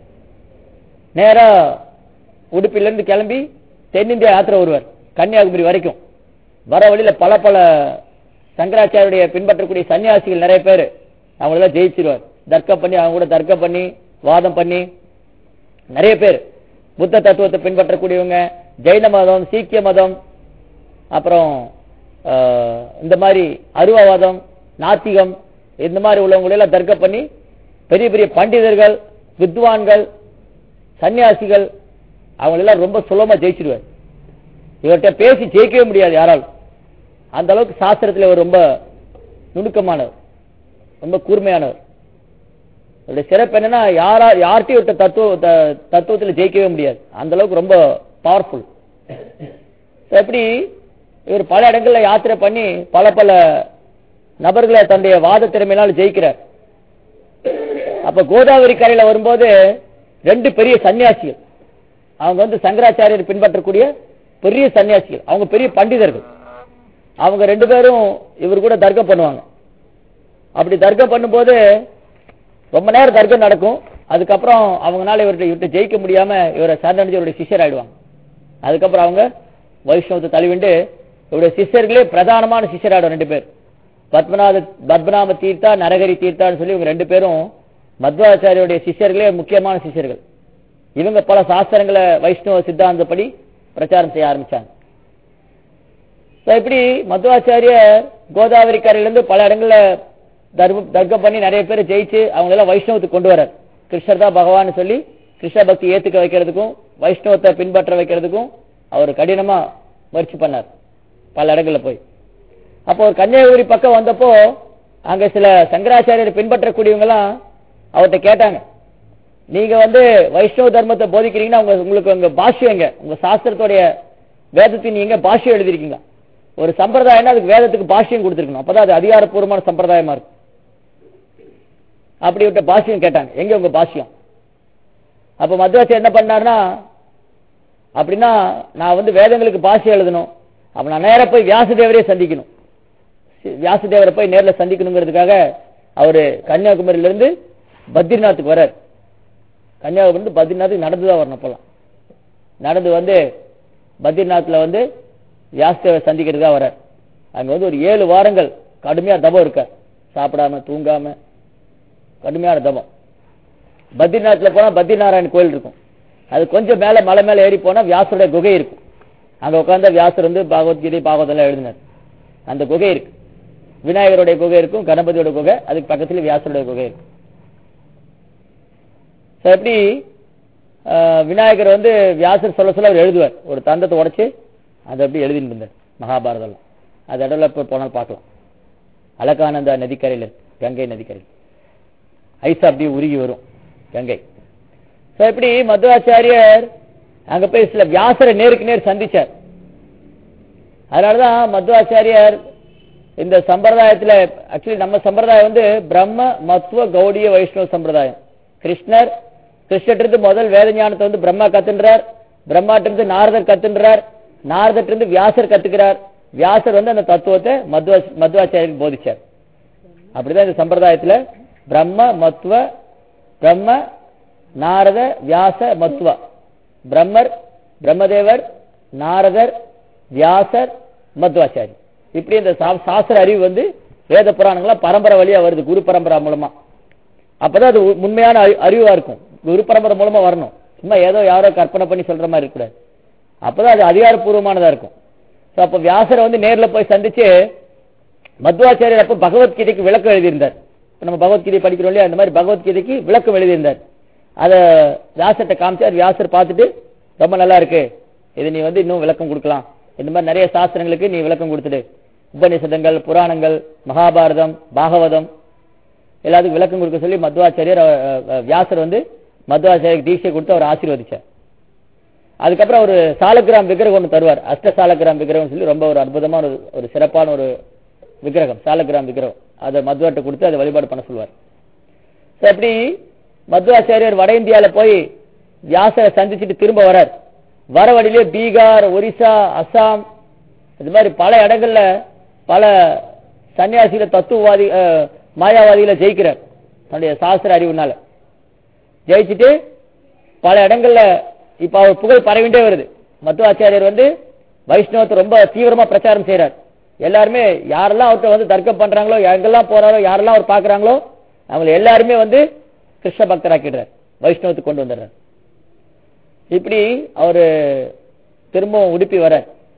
நேரா உடுப்பில இருந்து கிளம்பி தென்னிந்தியா யாத்திரை வருவார் கன்னியாகுமரி வரைக்கும் வர வழியில பல பல சங்கராச்சாரியுடைய பின்பற்றக்கூடிய சன்னியாசிகள் நிறைய பேர் அவங்களெல்லாம் ஜெயிச்சிருவார் தர்க்கம் பண்ணி அவங்க கூட தர்க்கம் பண்ணி வாதம் பண்ணி நிறைய பேர் புத்த தத்துவத்தை பின்பற்றக்கூடியவங்க ஜெயின மதம் சீக்கிய மதம் அப்புறம் ஆஹ், இந்த மாதிரி அருவவாதம் நாத்திகம் இந்த மாதிரி உள்ளவங்களை எல்லாம் தர்க்கம் பண்ணி பெரிய பெரிய பண்டிதர்கள் வித்வான்கள் சன்னியாசிகள் அவங்களெல்லாம் ரொம்ப சுலபமா ஜெயிச்சிருவார் இவர்கிட்ட பேசி ஜெயிக்கவே முடியாது யாராலும் அந்த அளவுக்கு சாஸ்திரத்துல அவர் ரொம்ப நுணுக்கமானவர் ரொம்ப கூர்மையானவர் அவருடைய சிறப்பு என்னன்னா யாரா யார்கிட்டயும் இவர்ட்ட தத்துவ த- தத்துவத்துல ஜெயிக்கவே முடியாது அந்த அளவுக்கு ரொம்ப பவர்ஃபுல் எப்படி இவர் பல இடங்கள்ல யாத்திரை பண்ணி பல பல நபர்களை தன்னுடைய வாத திறமையினால் ஜெயிக்கிறார் அப்ப கோதாவரி கரையில வரும்போது ரெண்டு பெரிய சன்னியாசிகள் அவங்க வந்து சங்கராச்சாரியர் பின்பற்றக்கூடிய பெரிய சன்னியாசிகள் அவங்க பெரிய பண்டிதர்கள் அவங்க ரெண்டு பேரும் இவர் கூட தர்க்கம் பண்ணுவாங்க அப்படி தர்க்கம் பண்ணும்போது ரொம்ப நேரம் தர்க்கம் நடக்கும் அதுக்கப்புறம் அவங்களால இவர்கிட்ட இவர்கிட்ட ஜெயிக்க முடியாம இவரை சரணடைஞ்சு இவருடைய சிஷ்யர் ஆயிடுவாங்க அதுக்கப்புறம் அவங்க வைஷ்ணவத்தை தழுவிண்டு இவருடைய சிஷ்யர்களே பிரதானமான சிஷ்யர் ஆயிடும் ரெண்டு பேர் பத்மநாத பத்மநாப தீர்த்தா நரகரி தீர்த்தான்னு சொல்லி இவங்க ரெண்டு பேரும் மத்வாச்சாரியுடைய சிஷ்யர்களே முக்கியமான சிஷ்யர்கள் இவங்க பல சாஸ்திரங்களை வைஷ்ணவ சித்தாந்தப்படி பிரச்சாரம் செய்ய ஆரம்பிச்சாங்க So, இப்படி மத்வாச்சாரியர் கோதாவரி கரையிலிருந்து பல இடங்கள்ல தர்ம தர்க்கம் பண்ணி நிறைய பேர் ஜெயிச்சு அவங்க எல்லாம் வைஷ்ணவத்துக்கு கொண்டு வரார் கிருஷ்ணர் தான் பகவான் சொல்லி கிருஷ்ண பக்தி ஏத்துக்க வைக்கிறதுக்கும் வைஷ்ணவத்தை பின்பற்ற வைக்கிறதுக்கும் அவர் கடினமா முயற்சி பண்ணார் பல இடங்கள்ல போய் அப்போ ஒரு கன்னியாகுமரி பக்கம் வந்தப்போ அங்க சில சங்கராச்சாரியர் பின்பற்றக்கூடியவங்க எல்லாம் அவர்கிட்ட கேட்டாங்க நீங்க வந்து வைஷ்ணவ தர்மத்தை போதிக்கிறீங்கன்னா உங்க உங்களுக்கு உங்க பாஷ்யம் எங்க உங்க சாஸ்திரத்துடைய வேதத்தின் நீங்க பாஷ்யம் எழுதிருக்கீங்க ஒரு சம்பிரதாயம்னா அதுக்கு வேதத்துக்கு பாஷ்யம் கொடுத்துருக்கணும் அப்பதான் அது அதிகாரப்பூர்வமான சம்பிரதாயமா இருக்கும் அப்படி விட்ட பாஷ்யம் கேட்டாங்க எங்க உங்க பாஷ்யம் அப்ப மத்வாச்சார் என்ன பண்ணாருன்னா அப்படின்னா நான் வந்து வேதங்களுக்கு பாஷ்யம் எழுதணும் அப்ப நான் நேரா போய் வியாசதேவரே சந்திக்கணும் வியாசதேவரை போய் நேர்ல சந்திக்கணுங்கிறதுக்காக அவரு கன்னியாகுமரியில இருந்து பத்ரிநாத்துக்கு வர்றார் கன்னியாகுமரி இருந்து பத்ரிநாத்துக்கு நடந்து தான் வரணும் அப்பெல்லாம் நடந்து வந்து பத்ரிநாத்ல வந்து வியாசதேவரை சந்திக்கிறதுக்காக வர்றார் அங்க வந்து ஒரு ஏழு வாரங்கள் கடுமையா தபம் இருக்க சாப்பிடாம தூங்காம கடுமையான தபம் பத்ரிநாத்ல போனா பத்ரிநாராயண் கோயில் இருக்கும் அது கொஞ்சம் மேல மலை மேல ஏறி போனா வியாசருடைய குகை இருக்கும் அங்க உட்கார்ந்த வியாசர் வந்து பகவத்கீதை பாகவதம் எல்லாம் எழுதினார் அந்த குகை இருக்கு விநாயகருடைய குகை இருக்கும் கணபதியோட குகை அதுக்கு பக்கத்துல வியாசருடைய குகை இருக்கும் So, எப்படி ஆஹ், விநாயகர் வந்து வியாசர் சொல்ல சொல்ல அவர் எழுதுவார் ஒரு தந்தத்தை உடைச்சு அதை அப்படி எழுதின்னு இருந்தார் மகாபாரதம் அது இடத்துல இப்ப போனால் பார்க்கலாம் அலகானந்தா நதிக்கரையில் இருக்கு கங்கை நதிக்கரையில் ஐஸ் அப்படியே உருகி வரும் கங்கை So, இப்படி மத்வாச்சாரியர் அங்க போய் சில வியாசரை நேருக்கு நேர் சந்திச்சார் அதனாலதான் மத்வாச்சாரியார் இந்த சம்பிரதாயத்துல ஆக்சுவலி நம்ம சம்பிரதாயம் வந்து பிரம்ம மத்துவ கௌடிய வைஷ்ணவ சம்பிரதாயம் கிருஷ்ணர் கிருஷ்ணத்திலிருந்து முதல் வேத ஞானத்தை வந்து பிரம்மா கத்துன்றார் பிரம்மாட்டிருந்து நாரதர் கத்துன்றார் நாரதத்திலிருந்து வியாசர் கத்துக்கிறார் வியாசர் வந்து அந்த தத்துவத்தை மத்வா மத்வாச்சாரியருக்கு போதிச்சார் அப்படிதான் இந்த சம்பிரதாயத்துல பிரம்ம மத்துவ பிரம்ம நாரத வியாச மத்துவ பிரம்மர் பிரம்மதேவர் நாரதர் வியாசர் மத்வாச்சாரி இப்படி இந்த சா- சாஸ்திர அறிவு வந்து வேத புராணங்கள்லாம் பரம்பரை வழியா வருது குரு பரம்பரா மூலமா அப்பதான் அது உ- உண்மையான அறி- அறிவா இருக்கும் குரு பரம்பரை மூலமா வரணும் சும்மா ஏதோ யாரோ கற்பனை பண்ணி சொல்ற மாதிரி இருக்கக்கூடாது அப்பதான் அது அதிகாரப்பூர்வமானதா இருக்கும் So, அப்ப வியாசரை வந்து நேர்ல போய் சந்திச்சு மத்வாச்சாரியர் அப்ப பகவத்கீதைக்கு விளக்கம் எழுதியிருந்தார் இப்ப நம்ம பகவத்கீதை படிக்கிறோம் இல்லையா அந்த மாதிரி பகவத்கீதைக்கு விளக்கம் எழுதியிருந்தார் அத வியாசர்ட்ட காமிச்சார் வியாசர் பார்த்துட்டு ரொம்ப நல்லா இருக்கு இது நீ வந்து இன்னும் விளக்கம் கொடுக்கலாம் இந்த மாதிரி நிறைய சாஸ்திரங்களுக்கு நீ விளக்கம் கொடுத்துடு உபநிஷதங்கள் புராணங்கள் மகாபாரதம் பாகவதம் எல்லாத்துக்கும் விளக்கம் கொடுக்க சொல்லி மத்வாச்சாரியர் அஹ், அஹ், வியாசர் வந்து மத்வாச்சாரியருக்கு தீட்சை கொடுத்து அவர் ஆசீர்வதிச்சார் அதுக்கப்புறம் ஒரு சாலக்கிராம் விக்கிரகம் ஒன்று தருவார் அஷ்ட சாலக்கிராம் விக்கிரகம் சொல்லி ரொம்ப ஒரு அற்புதமான ஒரு ஒரு சிறப்பான ஒரு விக்கிரகம் சாலக்கிராம் விக்கிரகம் அதை மத்வாட்ட கொடுத்து அதை வழிபாடு பண்ண சொல்வார் So, அப்படி மத்வாச்சாரியர் வட இந்தியால போய் வியாசரை சந்திச்சுட்டு திரும்ப வரார் வர வழியிலே பீகார் ஒரிசா அசாம் இது மாதிரி பல இடங்கள்ல பல சன்னியாசிகள தத்துவவாதி அஹ், மாயாவாதிகளை ஜெயிக்கிறார் தன்னுடைய சாஸ்திர அறிவுனால ஜெயிச்சுட்டு பல இடங்கள்ல இப்ப அவர் புகழ் பரவிண்டே வருது மத்துவாச்சாரியர் வந்து வைஷ்ணவத்தை ரொம்ப தீவிரமா பிரச்சாரம் செய்றார் எல்லாருமே யாரெல்லாம் அவர்கிட்ட வந்து தர்க்கம் பண்றாங்களோ எங்கெல்லாம் போறாரோ யாரெல்லாம் அவர் பாக்குறாங்களோ அவங்க எல்லாருமே வந்து கிருஷ்ண பக்தராக்கிடுறார் வைஷ்ணவத்துக்கு கொண்டு வந்துடுறார் இப்படி அவரு திரும்பவும் உடுப்பி வர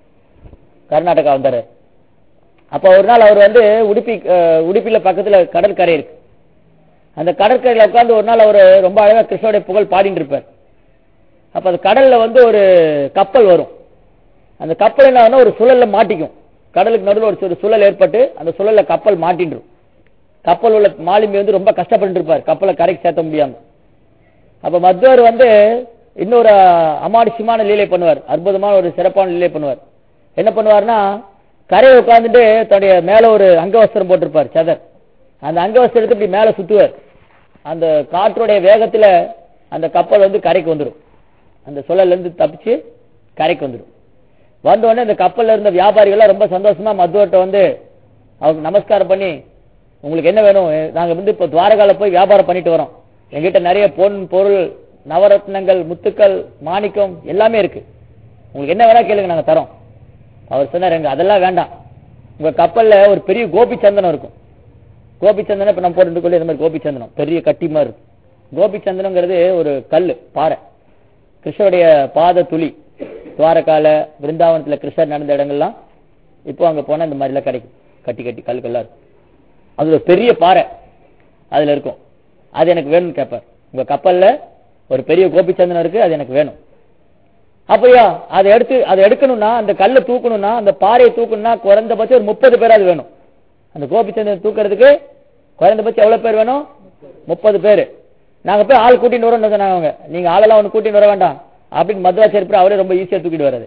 கர்நாடகா வந்தாரு அப்ப ஒரு நாள் அவர் வந்து உடுப்பி அஹ், உடுப்பில பக்கத்துல கடற்கரை இருக்கு அந்த கடற்கரையில உட்கார்ந்து ஒரு நாள் அவர் ரொம்ப அழகா கிருஷ்ணனுடைய புகழ் பாடிட்டு இருப்பார் அப்ப அந்த கடல்ல வந்து ஒரு கப்பல் வரும் அந்த கப்பல் என்ன ஆகும்னா ஒரு சுழல்ல மாட்டிக்கும் கடலுக்கு நடுவில் ஒரு சு- சுழல் ஏற்பட்டு அந்த சுழல்ல கப்பல் மாட்டின்றும் கப்பல் உள்ள மாலுமி வந்து ரொம்ப கஷ்டப்பட்டு இருப்பார் கப்பலை கரைக்கு சேர்த்த முடியாம அப்ப மத்வர் வந்து இன்னொரு அமானுஷ்யமான லீலை பண்ணுவார் அற்புதமான ஒரு சிறப்பான லீலை பண்ணுவார் என்ன பண்ணுவார்னா கரையை உட்கார்ந்துட்டு தன்னுடைய மேல ஒரு அங்கவஸ்திரம் போட்டிருப்பார் சதர் அந்த அங்கவஸ்திரத்தை இப்படி மேல சுத்துவார் அந்த காற்றுடைய வேகத்துல அந்த கப்பல் வந்து கரைக்கு வந்துடும் அந்த சுழல்ல இருந்து தப்பிச்சு கரைக்கு வந்துடும் வந்த உடனே இந்த கப்பல்ல இருந்த வியாபாரிகள் ரொம்ப சந்தோஷமா மதுவர்கிட்ட வந்து அவருக்கு நமஸ்காரம் பண்ணி உங்களுக்கு என்ன வேணும் நாங்க வந்து இப்போ துவாரகால போய் வியாபாரம் பண்ணிட்டு வரோம் எங்கிட்ட நிறைய பொன் பொருள் நவரத்னங்கள் முத்துக்கள் மாணிக்கம் எல்லாமே இருக்கு உங்களுக்கு என்ன வேணா கேளுங்க நாங்க தரோம் அவர் சொன்னார் எங்க அதெல்லாம் வேண்டாம் உங்க கப்பல்ல ஒரு பெரிய கோபி சந்தனம் இருக்கும் கோபி சந்தனம் இப்ப நம்ம போட்டுக்கொள்ள இந்த மாதிரி கோபி சந்தனம் பெரிய கட்டி மாதிரி இருக்கும் கோபி சந்தனங்கிறது ஒரு கல்லு பாறை கிருஷ்ணருடைய பாத துளி துவாரகால பிருந்தாவனத்துல கிருஷ்ணர் நடந்த இடங்கள்லாம் இப்போ அங்க போனா இந்த மாதிரி எல்லாம் கிடைக்கும் கட்டி கட்டி கல்லுக்கெல்லாம் இருக்கும் அது ஒரு பெரிய பாறை அதுல இருக்கும் அது எனக்கு வேணும்னு கேட்பார் உங்க கப்பல்ல ஒரு பெரிய கோபி சந்தனம் இருக்கு அது எனக்கு வேணும் அப்பயா அதை எடுத்து அதை எடுக்கணும்னா அந்த கல்லை தூக்கணும்னா அந்த பாறையை தூக்கணும்னா குறைந்தபட்சம் ஒரு முப்பது பேர் அது வேணும் அந்த கோபிச்சந்திரன் தூக்குறதுக்கு குறைந்தபட்சம் எவ்வளவு பேர் வேணும் முப்பது பேர் நாங்க போய் ஆள் கூட்டிட்டு வரோம்னு சொன்னாங்க அவங்க நீங்க ஆளெல்லாம் ஒன்று கூட்டிட்டு வர வேண்டாம் அப்படின்னு மதுவாச்சாரி அவரே ரொம்ப ஈஸியா தூக்கிட்டு வர்றது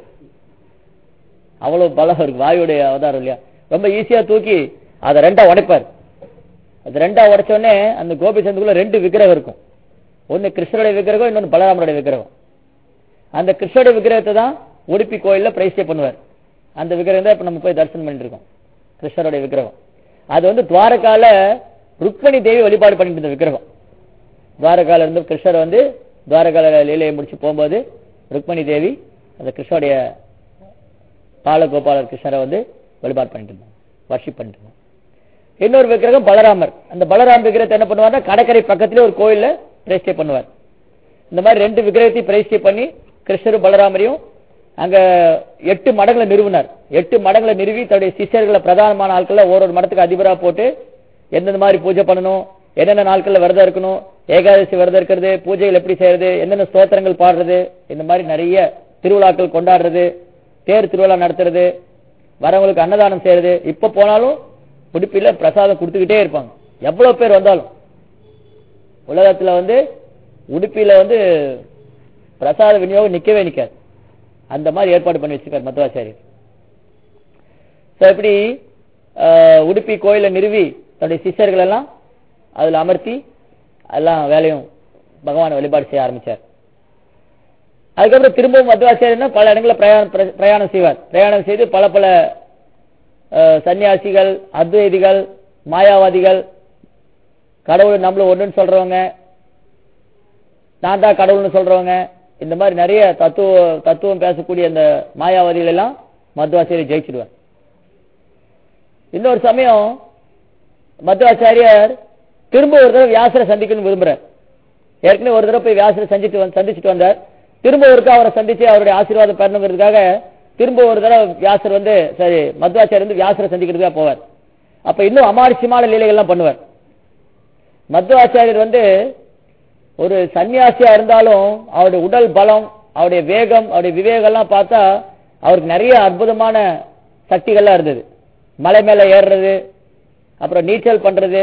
அவ்வளவு பலம் இருக்கு வாயுடைய அவதாரம் இல்லையா ரொம்ப ஈஸியா தூக்கி அதை ரெண்டா உடைப்பார் அது ரெண்டா உடைச்ச உடனே அந்த கோபிச்சந்துக்குள்ள ரெண்டு விக்கிரகம் இருக்கும் ஒன்னு கிருஷ்ணருடைய விக்கிரகம் இன்னொன்னு பலராமருடைய விக்கிரகம் அந்த கிருஷ்ணருடைய விக்கிரகத்தை தான் உடுப்பி கோயில்ல பிரைஸ்டே பண்ணுவார் அந்த விக்கிரகம் தான் இப்ப நம்ம போய் தரிசனம் பண்ணிட்டு இருக்கோம் கிருஷ்ணருடைய விக்கிரகம் அது வந்து துவாரகால ருக்மணி தேவி வழிபாடு பண்ணிட்டு இருந்த விக்கிரகம் துவாரகால இருந்து கிருஷ்ணர் வந்து துவாரகால லீலையை முடிச்சு போகும்போது ருக்மணி தேவி அந்த கிருஷ்ணருடைய பாலகோபாலர் கிருஷ்ணரை வந்து வழிபாடு பண்ணிட்டு இருந்தாங்க வர்ஷிப் பண்ணிட்டு இருந்தாங்க இன்னொரு விக்கிரகம் பலராமர் அந்த பலராம் விக்கிரகத்தை என்ன பண்ணுவார்னா கடற்கரை பக்கத்திலே ஒரு கோயில்ல பிரதிஷ்டை பண்ணுவார் இந்த மாதிரி ரெண்டு விக்கிரகத்தையும் பிரதிஷ்டை பண்ணி கிருஷ்ணரும் பலராமரையும் அங்க எட்டு மடங்களை நிறுவினார் எட்டு மடங்களை நிறுவி தன்னுடைய சிஷ்யர்களை பிரதானமான ஆட்களை ஒரு ஒரு மடத்துக்கு அதிபரா போட்டு எந்தெந்த மாதிரி பூஜை பண்ணணும் என்னென்ன நாட்கள்ல விரதம் இருக்கணும் ஏகாதசி விரதம் இருக்கிறது பூஜைகள் எப்படி செய்யறது என்னென்ன ஸ்தோத்திரங்கள் பாடுறது இந்த மாதிரி நிறைய திருவிழாக்கள் கொண்டாடுறது தேர் திருவிழா நடத்துறது வரவங்களுக்கு அன்னதானம் செய்யறது இப்ப போனாலும் உடுப்பில பிரசாதம் கொடுத்துக்கிட்டே இருப்பாங்க எவ்வளவு பேர் வந்தாலும் உலகத்துல வந்து உடுப்பில வந்து பிரசாத விநியோகம் நிக்கவே நிக்காது அந்த மாதிரி ஏற்பாடு பண்ணி வச்சிருக்காரு மத்வாச்சாரியர் So, இப்படி ஆஹ், உடுப்பி கோயிலை நிறுவி தன்னுடைய சிஷ்யர்கள் எல்லாம் அதுல அமர்த்தி எல்லாம் வேலையும் பகவானை வழிபாடு செய்ய ஆரம்பிச்சார் அதுக்கப்புறம் திரும்பவும் மத்வாச்சாரியர்னா பல இடங்களில் பிரயாணம் பிர- பிரயாணம் செய்வார் பிரயாணம் செய்து பல பல ஆஹ், சன்னியாசிகள் அத்வைதிகள் மாயாவாதிகள் கடவுள் நம்மள ஒண்ணுன்னு சொல்றவங்க நான் தான் கடவுள்னு சொல்றவங்க இந்த மாதிரி நிறைய தத்துவ தத்துவம் பேசக்கூடிய அந்த மாயாவாதிகள் எல்லாம் மத்வாச்சாரியர் ஜெயிச்சிடுவார் இன்னொரு சமயம் மத்வாச்சாரியர் திரும்ப ஒரு தடவை வியாசரை சந்திக்கணும்னு விரும்புறார் ஏற்கனவே ஒரு தடவை போய் வியாசரை சந்திச்சு வந்து- சந்திச்சுட்டு வந்தார் திரும்ப ஒருக்கா அவரை சந்திச்சு அவருடைய ஆசீர்வாதம் பெறணுங்கிறதுக்காக திரும்ப ஒரு தடவை வியாசர் வந்து சரி மத்வாச்சாரியர் வந்து வியாசரை சந்திக்கிறதுக்காக போவார் அப்ப இன்னும் அமானுஷ்யமான லீலைகள்லாம் பண்ணுவார் மத்வாச்சாரியர் வந்து ஒரு சன்னியாசியா இருந்தாலும் அவருடைய உடல் பலம் அவருடைய வேகம் அவருடைய விவேகம் எல்லாம் பார்த்தா அவருக்கு நிறைய அற்புதமான சக்திகள்லாம் இருந்தது மலை மேல ஏறுறது அப்புறம் நீச்சல் பண்றது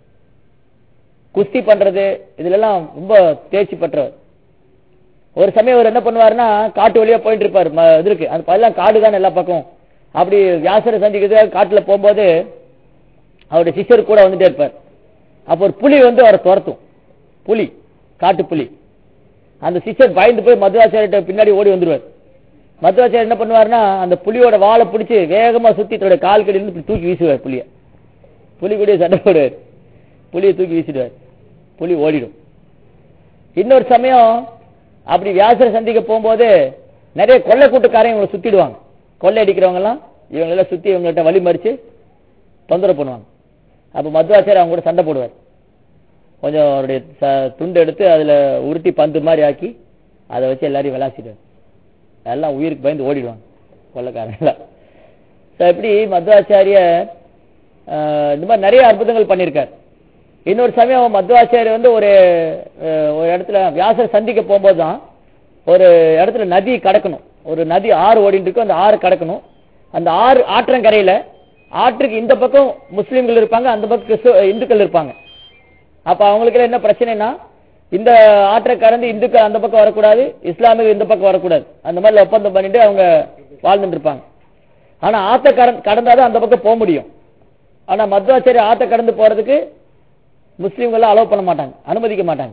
குஸ்தி பண்றது இதுல எல்லாம் ரொம்ப தேர்ச்சி பெற்றவர் ஒரு சமயம் அவர் என்ன பண்ணுவாருன்னா காட்டு வழியா போயிட்டு இருப்பாரு ம- இது இருக்கு அது எல்லாம் காடு தான் எல்லா பக்கம் அப்படி வியாசரை சந்திக்கிறது காட்டுல போகும்போது அவருடைய சிஷ்யர் கூட வந்துட்டே இருப்பார் அப்ப ஒரு புலி வந்து அவரை துரத்தும் புலி காட்டு புலி அந்த சிஷ்யர் பயந்து போய் மதுராச்சாரிட்ட பின்னாடி ஓடி வந்துருவார் மதுராச்சாரியர் என்ன பண்ணுவாருன்னா அந்த புலியோட வாலை பிடிச்சு வேகமா சுத்தி தன்னுடைய கால் கடியில இப்படி தூக்கி வீசுவார் புலிய புலி கூட சண்டை போடுவார் புலியை தூக்கி வீசிடுவார் புலி ஓடிடும் இன்னொரு சமயம் அப்படி வியாசரை சந்திக்க போகும்போது நிறைய கொள்ளை கூட்டுக்காரங்க இவங்களை சுத்திடுவாங்க கொள்ளை அடிக்கிறவங்க எல்லாம் இவங்க எல்லாம் சுத்தி இவங்கள்ட்ட வழி மறிச்சு தொந்தரவு பண்ணுவாங்க அப்ப மத்வாச்சாரியர் அவங்க கூட சண்டை போடுவார் கொஞ்சம் அவருடைய ச- துண்டு எடுத்து அதுல உருட்டி பந்து மாதிரி ஆக்கி அதை வச்சு எல்லாரையும் விளாசிடுவார் எல்லாம் உயிருக்கு பயந்து ஓடிடுவாங்க கொள்ளக்காரங்க எல்லாம் So, இப்படி மத்வாச்சாரியர் ஆஹ், இந்த மாதிரி நிறைய அற்புதங்கள் பண்ணியிருக்கார் இன்னொரு சமயம் மத்வாச்சாரியர் வந்து ஒரு ஆஹ், ஒரு இடத்துல வியாசர் சந்திக்க போகும்போது தான் ஒரு இடத்துல நதி கடக்கணும் ஒரு நதி ஆறு ஓடிட்டு இருக்கு அந்த ஆறு கடக்கணும் அந்த ஆறு ஆற்றங்கரையில ஆற்றுக்கு இந்த பக்கம் முஸ்லிம்கள் இருப்பாங்க அந்த பக்கம் கிறிஸ்துவ இந்துக்கள் இருப்பாங்க அப்ப அவங்களுக்கு என்ன பிரச்சனைனா இந்த ஆற்றை கடந்து இந்துக்கள் அந்த பக்கம் வரக்கூடாது இஸ்லாமியர்கள் இந்த பக்கம் வரக்கூடாது அந்த மாதிரி ஒப்பந்தம் பண்ணிட்டு அவங்க வாழ்ந்துட்டு இருப்பாங்க ஆனா ஆத்த கடன் கடந்தாதான் அந்த பக்கம் போக முடியும் ஆனா மத்வாச்சாரி ஆத்த கடந்து போறதுக்கு முஸ்லீம்கள் அலோவ் பண்ண மாட்டாங்க அனுமதிக்க மாட்டாங்க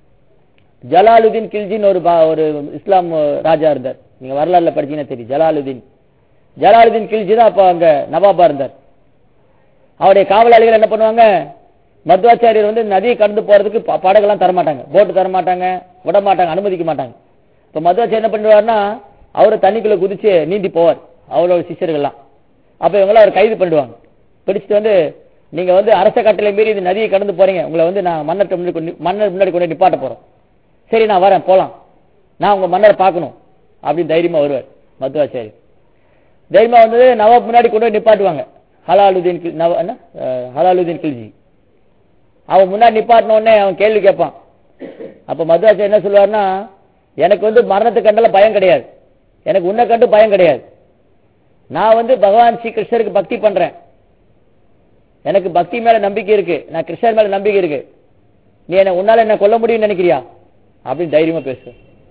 ஜலாலுதீன் கில்ஜின்னு ஒரு பா- ஒரு இஸ்லாம் ராஜா இருந்தார் நீங்க வரலாறுல படிச்சீங்கன்னா தெரியும் ஜலாலுதீன் ஜலாலுதீன் கில்ஜி தான் அப்ப அங்க நவாபா இருந்தார் அவருடைய காவலாளிகள் என்ன பண்ணுவாங்க மத்வாச்சாரியர் வந்து நதியை கடந்து போறதுக்கு ப- படகெல்லாம் தர மாட்டாங்க போட்டு தர மாட்டாங்க விட மாட்டாங்க அனுமதிக்க மாட்டாங்க இப்ப மத்வாச்சாரியர் என்ன பண்ணுவாருன்னா அவரு தண்ணிக்குள்ள குதிச்சு நீந்தி போவார் அவரோட சிஷ்யர்கள்லாம் அப்ப இவங்களாம் அவர் கைது பண்ணிடுவாங்க பிடிச்சிட்டு வந்து நீங்க வந்து அரச கட்டளை மீறி இந்த நதியை கடந்து போறீங்க உங்களை வந்து நான் மன்னர் முன்னாடி கொண்டு மன்னர் முன்னாடி கொண்டு போய் நிப்பாட்ட போறோம் சரி நான் வரேன் போலாம் நான் உங்க மன்னரை பார்க்கணும் அப்படின்னு தைரியமா வருவார் மத்வாச்சாரி தைரியமா வந்தது நவாப் முன்னாடி கொண்டு போய் நிப்பாட்டுவாங்க ஹலாலுதீன் கில்- நவ- என்ன அஹ், ஹலாலுதீன் கில்ஜி அவன் முன்னாடி நிப்பாட்டின உடனே அவன் கேள்வி கேட்பான் அப்ப மத்வாச்சாரி என்ன சொல்லுவாருன்னா எனக்கு வந்து மரணத்துக்கு கண்டல பயம் கிடையாது எனக்கு உன்னை கண்டு பயம் கிடையாது நான் வந்து பகவான் ஸ்ரீ கிருஷ்ணருக்கு பக்தி பண்றேன் எனக்கு பக்தி மேல நம்பிக்கை இருக்கு நான் கிருஷ்ணர் மேல நம்பிக்கை இருக்கு நீ என்ன உன்னால என்ன கொல்ல முடியும்னு நினைக்கிறியா அப்படின்னு தைரியமா பேசு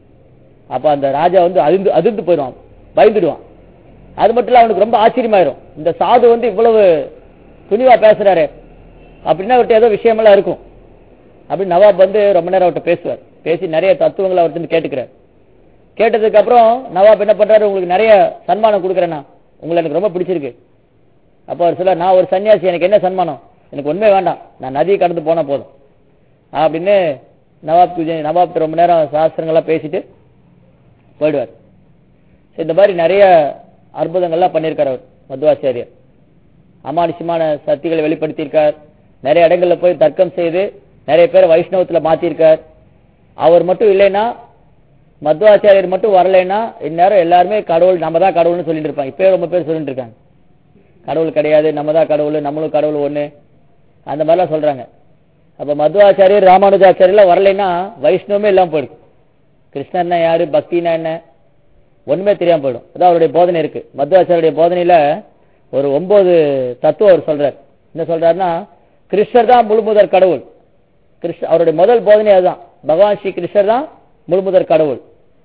அப்ப அந்த ராஜா வந்து அதிர்ந்து அதிர்ந்து போயிடுவான் பயந்துடுவான் அது மட்டும் இல்ல அவனுக்கு ரொம்ப ஆச்சரியமாயிரும் இந்த சாது வந்து இவ்வளவு துணிவா பேசுறாரு அப்படின்னா அவர்கிட்ட ஏதோ விஷயமெல்லாம் இருக்கும் அப்படின்னு நவாப் வந்து ரொம்ப நேரம் அவர்கிட்ட பேசுவார் பேசி நிறைய தத்துவங்களை அவர்கிட்ட இருந்து கேட்டுக்கிறார் கேட்டதுக்கு அப்புறம் நவாப் என்ன பண்றாரு உங்களுக்கு நிறைய சன்மானம் கொடுக்குறேன்னா உங்களை எனக்கு ரொம்ப பிடிச்சிருக்கு அப்ப அவர் சொல்ல நான் ஒரு சன்னியாசி எனக்கு என்ன சன்மானம் எனக்கு ஒண்ணுமே வேண்டாம் நான் நதியை கடந்து போனா போதும் அப்படின்னு நவாப் துஜ- நவாப் ரொம்ப நேரம் சாஸ்திரங்கள்லாம் பேசிட்டு போயிடுவார் சரி, இந்த மாதிரி நிறைய அற்புதங்கள்லாம் பண்ணியிருக்கார் அவர் மத்வாச்சாரியர் அமானுஷமான சக்திகளை வெளிப்படுத்தியிருக்கார் நிறைய இடங்கள்ல போய் தர்க்கம் செய்து நிறைய பேரை வைஷ்ணவத்துல மாத்திருக்கார் அவர் மட்டும் இல்லைன்னா மத்வாச்சாரியர் மட்டும் வரலைன்னா இந்நேரம் எல்லாருமே கடவுள் நம்ம தான் கடவுள்னு சொல்லிட்டு இருப்பாங்க இப்பயே ரொம்ப பேர் சொல்லிட்டு இருக்காங்க கடவுள் கிடையாது நம்ம தான் கடவுள் நம்மளும் கடவுள் ஒண்ணு அந்த மாதிரிலாம் சொல்றாங்க அப்ப மத்வாச்சாரியர் ராமானுஜாச்சாரியர்லாம் வரலைன்னா வைஷ்ணவமே இல்லாம போயிடும் கிருஷ்ணர்னா யாரு பக்தினா என்ன ஒண்ணுமே தெரியாம போயிடும் அதான் அவருடைய போதனை இருக்கு மத்வாச்சாரியுடைய போதனையில ஒரு ஒன்பது தத்துவம் அவர் சொல்றார் என்ன சொல்றாருன்னா கிருஷ்ணர் தான் முழுமுதற் கடவுள் கிருஷ்ண அவருடைய முதல் போதனை அதுதான் பகவான் ஸ்ரீ கிருஷ்ணர் தான் முழுமுதற் கடவுள்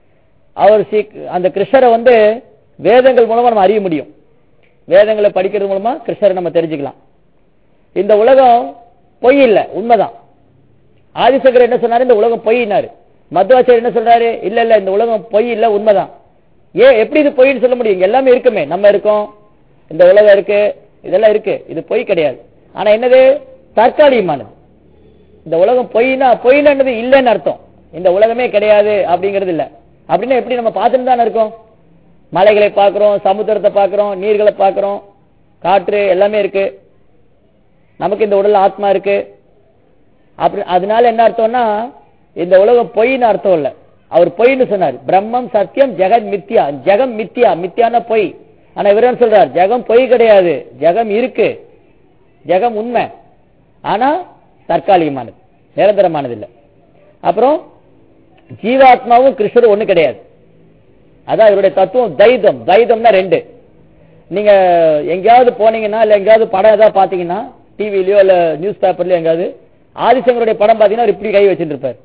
அவர் ஸ்ரீ அந்த கிருஷ்ணரை வந்து வேதங்கள் மூலமா நம்ம அறிய முடியும் வேதங்களை படிக்கிறது மூலமா கிருஷ்ணரை நம்ம தெரிஞ்சுக்கலாம் இந்த உலகம் பொய் இல்ல உண்மைதான் ஆதிசங்கர் என்ன சொன்னாரு இந்த உலகம் பொய்னாரு மத்வாச்சாரியர் என்ன சொல்றாரு இல்ல இல்ல இந்த உலகம் பொய் இல்ல உண்மைதான் ஏன் எப்படி இது பொய்ன்னு சொல்ல முடியும் இங்க எல்லாமே இருக்குமே நம்ம இருக்கோம் இந்த உலகம் இருக்கு இதெல்லாம் இருக்கு இது பொய் கிடையாது ஆனா என்னது தற்காலிகமானது இந்த உலகம் பொய்னா பொய்னா என்னது இல்லைன்னு அர்த்தம் இந்த உலகமே கிடையாது அப்படிங்கிறது இல்ல அப்படின்னா எப்படி நம்ம பார்த்துட்டு தானே இருக்கோம் மலைகளை பார்க்கிறோம் சமுத்திரத்தை பார்க்கிறோம் நீர்களை பார்க்கிறோம் காற்று எல்லாமே இருக்கு நமக்கு இந்த உடல்ல ஆத்மா இருக்கு அப்படி அதனால என்ன அர்த்தம்னா இந்த உலகம் பொய்ன்னு அர்த்தம் இல்ல அவர் பொய்ன்னு சொன்னார் பிரம்மம் சத்தியம் ஜெகன் மித்யா ஜெகம் மித்யா மித்யான பொய் ஆனா இவர் என்ன சொல்றார் ஜெகம் பொய் கிடையாது ஜெகம் இருக்கு ஜெகம் உண்மை ஆனா தற்காலிகமானது நிரந்தரமானது இல்ல அப்புறம் ஜீவாத்மாவும் கிருஷ்ணரும் ஒண்ணு கிடையாது அதான் இவருடைய தத்துவம் தைதம் தைதம்னா ரெண்டு நீங்க எங்கேயாவது போனீங்கன்னா இல்ல எங்கேயாவது படம் ஏதாவது பாத்தீங்கன்னா டிவிலயோ இல்ல நியூஸ் பேப்பர்லயோ எங்கேயாவது ஆதிசங்கருடைய படம் பாத்தீங்கன்னா அவர் இப்படி கை வச்சுட்டு இருப்பார்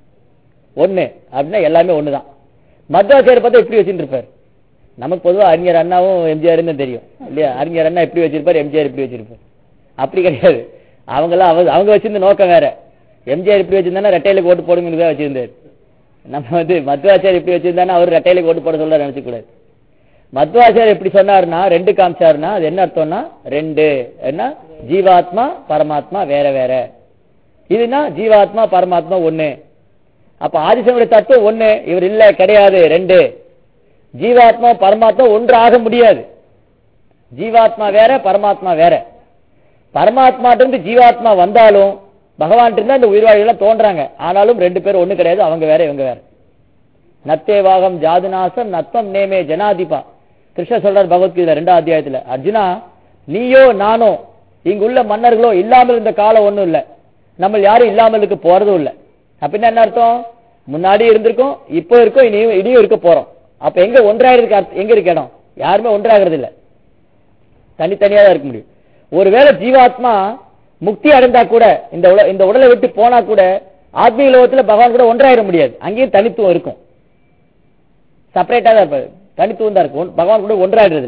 ஒண்ணு அப்படின்னா எல்லாமே ஒண்ணுதான் மத்வாச்சாரியர் பார்த்தா இப்படி வச்சுட்டு இருப்பார் நமக்கு பொதுவா அறிஞர் அண்ணாவும் எம்ஜிஆர்னு தெரியும் இல்லையா அறிஞர் அண்ணா இப்படி வச்சிருப்பார் எம்ஜிஆர் இப்படி வச்சிருப்பார் அப்படி கிடையாது அவங்கெல்லாம் அவங்க அவங்க வச்சிருந்த நோக்கம் வேற எம்ஜிஆர் இப்படி வச்சிருந்தானா ரெட்டையிலுக்கு ஓட்டு போடுங்கிறது தான் வச்சிருந்தாரு நம்ம வந்து மத்வாச்சாரியர் இப்படி வச்சிருந்தானா அவர் ரெட்டையிலுக்கு ஓட்டு போட சொல்ல நினைச்சு கூடாது மத்வாச்சாரியர் எப்படி சொன்னாருன்னா ரெண்டு காமிச்சாருன்னா அது என்ன அர்த்தம்னா ரெண்டு என்ன ஜீவாத்மா பரமாத்மா வேற வேற இதுனா ஜீவாத்மா பரமாத்மா ஒண்ணு அப்ப ஆதிசனுடைய தத்துவம் ஒண்ணு இவர் இல்ல கிடையாது ரெண்டு ஜீவாத்மா பரமாத்மா ஒன்று ஆக முடியாது ஜீவாத்மா வேற பரமாத்மா வேற பரமாத்மா இருந்து ஜீவாத்மா வந்தாலும் பகவான் இருந்தா இந்த உயிர்வாழிகள் தோன்றாங்க ஆனாலும் ரெண்டு பேரும் ஒண்ணு கிடையாது அவங்க வேற இவங்க வேற நத்தேவாகம் ஜாதுநாசம் நத்தம் நேமே ஜனாதிபா கிருஷ்ண சொல்றார் பகவத்கீதை ரெண்டாம் அத்தியாயத்துல அர்ஜுனா நீயோ நானோ இங்குள்ள மன்னர்களோ இல்லாமல் இருந்த காலம் ஒண்ணும் இல்ல நம்ம யாரும் இல்லாமல் இருக்க போறதும் இல்ல அப்படின்னா என்ன அர்த்தம் முன்னாடி இருந்திருக்கோம் இப்போ இருக்கோம் இனியும் இனியும் இருக்க போறோம் அப்ப எங்க ஒன்றாயிருக்கு அர்த்தம் எங்க இருக்கு இடம் யாருமே ஒன்றாகிறது இல்ல தனித்தனியா தான் இருக்க முடியும் ஒருவேளை ஜீவாத்மா முக்தி அடைந்தா கூட இந்த உல- இந்த உடலை விட்டு போனா கூட ஆத்மீக லோகத்துல பகவான் கூட ஒன்றாயிட முடியாது அங்கேயும் தனித்துவம் இருக்கும் செப்பரேட்டா தான் இருப்பாரு தனித்துவம் தான் இருக்கும் பகவான் கூட ஒன்றாயிடுறது இல்ல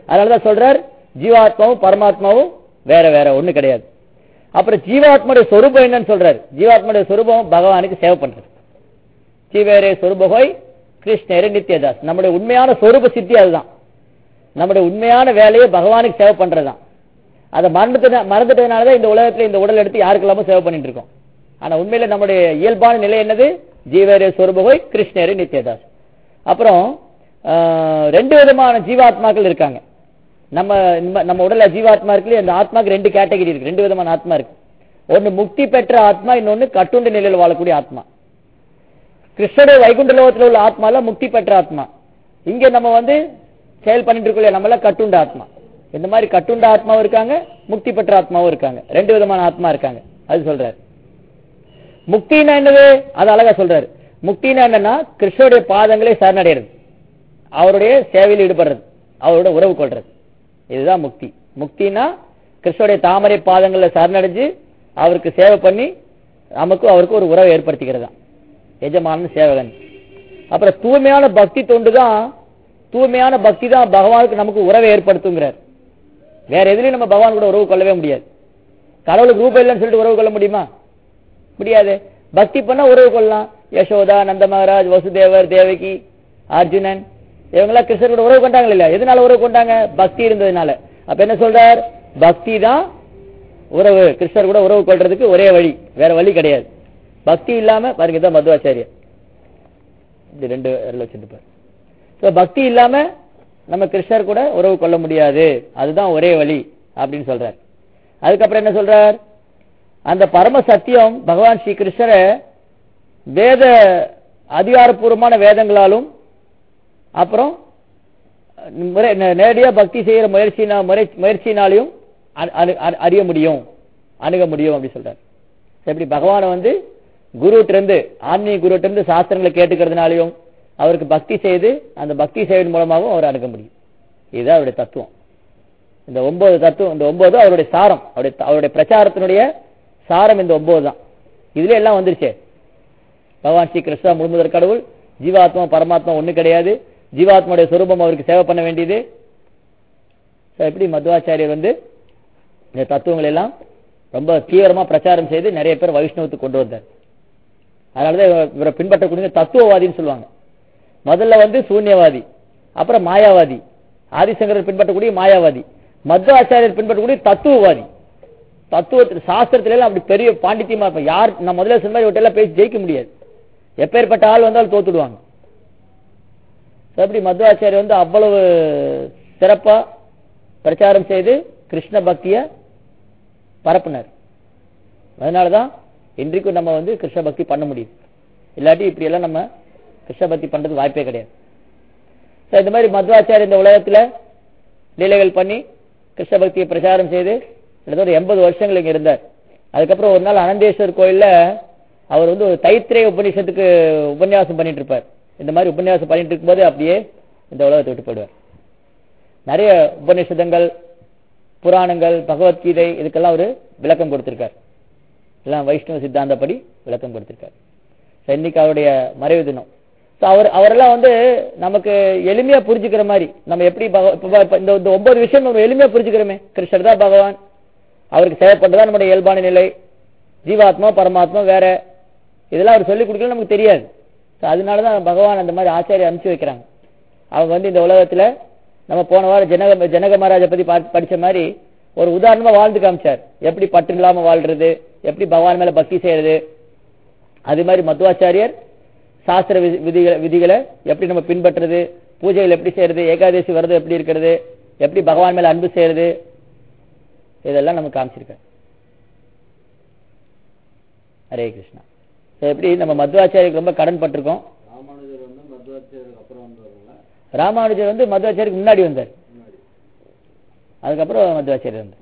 அதனாலதான் சொல்றார் ஜீவாத்மாவும் பரமாத்மாவும் வேற வேற ஒண்ணு கிடையாது அப்புறம் ஜீவாத்மாவுடைய சொரூபம் என்னன்னு சொல்றாரு ஜீவாத்மாவுடைய சொரூபம் பகவானுக்கு சேவை பண்றது ஜீவேரே சொரூபகோய் கிருஷ்ணரே நித்யதாஸ் நம்முடைய உண்மையான சொரூப சித்தி அதுதான் நம்முடைய உண்மையான வேலையை பகவானுக்கு சேவை பண்றதுதான் அதை மறந்துட்டு மறந்துட்டதுனாலதான் இந்த உலகத்துல இந்த உடல் எடுத்து யாருக்கெல்லாமோ சேவை பண்ணிட்டு இருக்கோம் ஆனா உண்மையில நம்முடைய இயல்பான நிலை என்னது ஜீவரே சொரூபகோய் கிருஷ்ணரே நித்யதாஸ் அப்புறம் ஆஹ், ரெண்டு விதமான ஜீவாத்மாக்கள் இருக்காங்க நம்ம நம்ம- நம்ம உடல்ல ஜீவாத்மா இருக்கு அந்த ஆத்மாக்கு ரெண்டு கேட்டகரி இருக்கு ரெண்டு விதமான ஆத்மா இருக்கு ஒன்னு முக்தி பெற்ற ஆத்மா இன்னொன்னு கட்டுண்ட நிலையில் வாழக்கூடிய ஆத்மா கிருஷ்ணனுடைய வைகுண்ட லோகத்தில் உள்ள ஆத்மால முக்தி பெற்ற ஆத்மா இங்க நம்ம வந்து செயல் பண்ணிட்டு இருக்கோம் நம்மள கட்டுண்ட ஆத்மா இந்த மாதிரி கட்டுண்ட ஆத்மாவும் இருக்காங்க முக்தி பெற்ற ஆத்மாவும் இருக்காங்க ரெண்டு விதமான ஆத்மா இருக்காங்க அது சொல்றாரு முக்தினா என்னது அது அழகா சொல்றாரு முக்தினா என்னன்னா கிருஷ்ணனுடைய பாதங்களை சரணடைறது அவருடைய சேவையில் ஈடுபடுறது அவரோட உறவு கொள்றது இதுதான் முக்தி முக்தினா கிருஷ்ணனுடைய தாமரை பாதங்கள்ல சரணடைஞ்சு அவருக்கு சேவை பண்ணி நமக்கு அவருக்கு ஒரு உறவை ஏற்படுத்திக்கிறது தான் எஜமானன் சேவகன் அப்புறம் தூய்மையான பக்தி தொண்டு தான் தூய்மையான பக்தி தான் பகவானுக்கு நமக்கு உறவை ஏற்படுத்துங்கிறார் வேற எதுலயும் நம்ம பகவான் கூட உறவு கொள்ளவே முடியாது கடவுளுக்கு ரூபம் இல்லைன்னு சொல்லிட்டு உறவு கொள்ள முடியுமா முடியாது பக்தி பண்ணா உறவு கொள்ளலாம் யசோதா நந்த மகாராஜ் வசுதேவர் தேவகி அர்ஜுனன் இவங்கெல்லாம் கிருஷ்ணர் கூட உறவு கொண்டாங்க இல்ல எதனால உறவு கொண்டாங்க பக்தி இருந்ததுனால அப்ப என்ன சொல்றார் பக்தி தான் உறவு கிருஷ்ணர் கூட உறவு கொள்றதுக்கு ஒரே வழி வேற வழி கிடையாது பக்தி இல்லாம பாருங்க இதான் மதுவாச்சாரியர் இது ரெண்டு விரல் வச்சிருப்பார் So, பக்தி இல்லாம நம்ம கிருஷ்ணர் கூட உறவு கொள்ள முடியாது அதுதான் ஒரே வழி அப்படின்னு சொல்றார் அதுக்கப்புறம் என்ன சொல்றார் அந்த பரம சத்தியம் பகவான் ஸ்ரீ கிருஷ்ணரை வேத அதிகாரப்பூர்வமான வேதங்களாலும் அப்புறம் முறை- நே- நேரடியா பக்தி செய்யற முயற்சினா முறை- முயற்சினாலையும் அ- அணு- அ- அறிய முடியும் அணுக முடியும் அப்படி சொல்றார் எப்படி பகவானை வந்து குருட்ட இருந்து ஆன்மீக குருட்ட இருந்து சாஸ்திரங்களை கேட்டுக்கிறதுனாலையும் அவருக்கு பக்தி செய்து அந்த பக்தி செய்வதன் மூலமாகவும் அவர் அணுக முடியும் இதுதான் அவருடைய தத்துவம் இந்த ஒன்பது தத்துவம் இந்த ஒன்பது அவருடைய சாரம் அவருடைய அவருடைய பிரச்சாரத்தினுடைய சாரம் இந்த ஒன்பது தான் இதுல எல்லாம் வந்துருச்சே பகவான் ஸ்ரீ கிருஷ்ணா முழுமுதற் கடவுள் ஜீவாத்மா பரமாத்மா ஒண்ணு கிடையாது ஜீவாத்மாவுடைய சொரூபம் அவருக்கு சேவை பண்ண வேண்டியது So, எப்படி மத்வாச்சாரியர் வந்து இந்த தத்துவங்கள் எல்லாம் ரொம்ப தீவிரமா பிரச்சாரம் செய்து நிறைய பேர் வைஷ்ணவத்துக்கு கொண்டு வந்தார் அதனாலதான் இவ- இவரை பின்பற்றக்கூடிய தத்துவவாதின்னு சொல்லுவாங்க முதல்ல வந்து சூன்யவாதி அப்புறம் மாயாவாதி ஆதிசங்கரர் பின்பற்றக்கூடிய மாயாவாதி மத்வாச்சாரியர் பின்பற்றக்கூடிய தத்துவவாதி தத்துவத்தில் சாஸ்திரத்துல எல்லாம் அப்படி பெரிய பாண்டித்தியமா இருப்ப யார் நான் முதல்ல சொன்ன மாதிரி இவர்ட்ட எல்லாம் பேசி ஜெயிக்க முடியாது எப்பேற்பட்ட ஆள் வந்தாலும் தோத்துடுவாங்க So, அப்படி மத்வாச்சாரியர் வந்து அவ்வளவு சிறப்பா பிரச்சாரம் செய்து கிருஷ்ண பக்திய பரப்புனார் அதனாலதான் இன்றைக்கும் நம்ம வந்து கிருஷ்ண பக்தி பண்ண முடியும் இல்லாட்டி இப்படி எல்லாம் நம்ம கிருஷ்ண பக்தி பண்றதுக்கு வாய்ப்பே கிடையாது So, இந்த மாதிரி மத்வாச்சாரியர் இந்த உலகத்துல லீலைகள் பண்ணி கிருஷ்ண பக்தியை பிரச்சாரம் செய்து கிட்டத்தட்ட ஒரு எண்பது வருஷங்கள் இங்க இருந்தார் அதுக்கப்புறம் ஒரு நாள் அனந்தேஸ்வர் கோயில்ல அவர் வந்து ஒரு தைத்திரேய உபநிஷத்துக்கு உபன்யாசம் பண்ணிட்டு இருப்பார் இந்த மாதிரி உபன்யாசம் பண்ணிட்டு இருக்கும்போது அப்படியே இந்த உலகத்தை விட்டு போயிடுவார் நிறைய உபநிஷதங்கள் புராணங்கள் பகவத்கீதை இதுக்கெல்லாம் ஒரு விளக்கம் கொடுத்திருக்கார் எல்லாம் வைஷ்ணவ சித்தாந்தப்படி விளக்கம் கொடுத்திருக்கார் So, இன்னைக்கு அவருடைய மறைவு தினம் So, அவர் அவரெல்லாம் வந்து நமக்கு எளிமையா புரிஞ்சுக்கிற மாதிரி நம்ம எப்படி பக- இப்ப பா- இப்ப இந்த இந்த ஒன்பது விஷயம் நம்ம எளிமையா புரிஞ்சுக்கிறோமே கிருஷ்ணர் தான் பகவான் அவருக்கு சேவை பண்றதா நம்முடைய இயல்பான நிலை ஜீவாத்மா பரமாத்மா வேற இதெல்லாம் அவர் சொல்லிக் கொடுக்கல நமக்கு தெரியாது So, அதனாலதான் பகவான் அந்த மாதிரி ஆச்சாரிய அனுப்பிச்சு வைக்கிறாங்க அவங்க வந்து இந்த உலகத்துல நம்ம போன வாரம் ஜனக ஜனக மகாராஜை பத்தி பா- படிச்ச மாதிரி ஒரு உதாரணமா வாழ்ந்து காமிச்சார் எப்படி பற்று இல்லாம வாழ்றது எப்படி பகவான் மேல பக்தி செய்யறது அது மாதிரி மத்வாச்சாரியர் சாஸ்திர விதி- விதிகளை விதிகளை எப்படி நம்ம பின்பற்றுறது பூஜைகள் எப்படி செய்யறது ஏகாதசி விரதம் எப்படி இருக்கிறது எப்படி பகவான் மேல அன்பு செய்யறது இதெல்லாம் நமக்கு காமிச்சிருக்காரு ஹரே கிருஷ்ணா So, எப்படி நம்ம மத்வாச்சாரியருக்கு ரொம்ப கடன் பட்டிருக்கோம் ராமானுஜர் வந்து மத்வாச்சாரியருக்கு அப்புறம் வந்தவருங்களா ராமானுஜர் வந்து மத்வாச்சாரியருக்கு முன்னாடி வந்தார் முன்னாடி அதுக்கப்புறம் மத்வாச்சாரியர் வந்தார்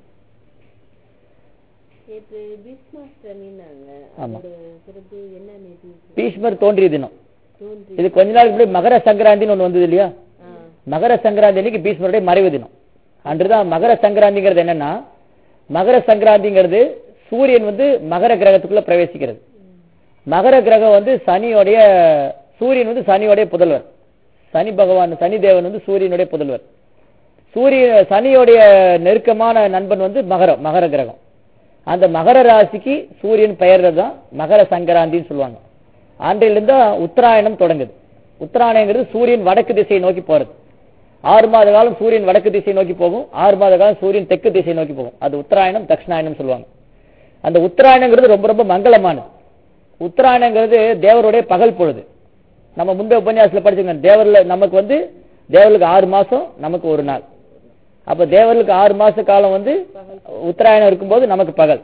நேற்று பீஸ்மாஸ்டர்னாங்க ஆமா. அதோட சிறப்பு என்ன நேற்று பீஷ்மர் தோன்றிய தினம் தோன்றி இது கொஞ்ச நாளுக்கு முன்னாடி மகர சங்கராந்தின்னு ஒண்ணு வந்தது இல்லையா ஆ மகர சங்கராந்தி அன்னைக்கு பீஷ்மருடைய மறைவு தினம் அன்றுதான் மகர சங்கராந்திங்கிறது என்னன்னா மகர சங்கராந்திங்கிறது சூரியன் வந்து மகர கிரகத்துக்குள்ள பிரவேசிக்கிறது மகர கிரகம் வந்து சனியோடைய சூரியன் வந்து சனியோடைய புதல்வர் சனி பகவான் சனி தேவன் வந்து சூரியனுடைய புதல்வர் சூரிய சனியோடைய நெருக்கமான நண்பன் வந்து மகரம் மகர கிரகம் அந்த மகர ராசிக்கு சூரியன் பெயர்றது தான் மகர சங்கராந்தின்னு சொல்லுவாங்க அன்றையிலிருந்து உத்தராயணம் தொடங்குது உத்தராயணங்கிறது சூரியன் வடக்கு திசையை நோக்கி போறது ஆறு மாத காலம் சூரியன் வடக்கு திசை நோக்கி போகும் ஆறு மாத காலம் சூரியன் தெற்கு திசை நோக்கி போகும் அது உத்தராயணம் தட்சிணாயணம் சொல்லுவாங்க அந்த உத்தராயணங்கிறது ரொம்ப ரொம்ப மங்களமானது உத்தராயணங்கிறது தேவருடைய பகல் பொழுது நம்ம முன்பே உபன்யாசத்துல படிச்சுக்கோங்க தேவர்ல நமக்கு வந்து தேவர்களுக்கு ஆறு மாசம் நமக்கு ஒரு நாள் அப்ப தேவர்களுக்கு ஆறு மாச காலம் வந்து உத்தராயணம் இருக்கும்போது நமக்கு பகல்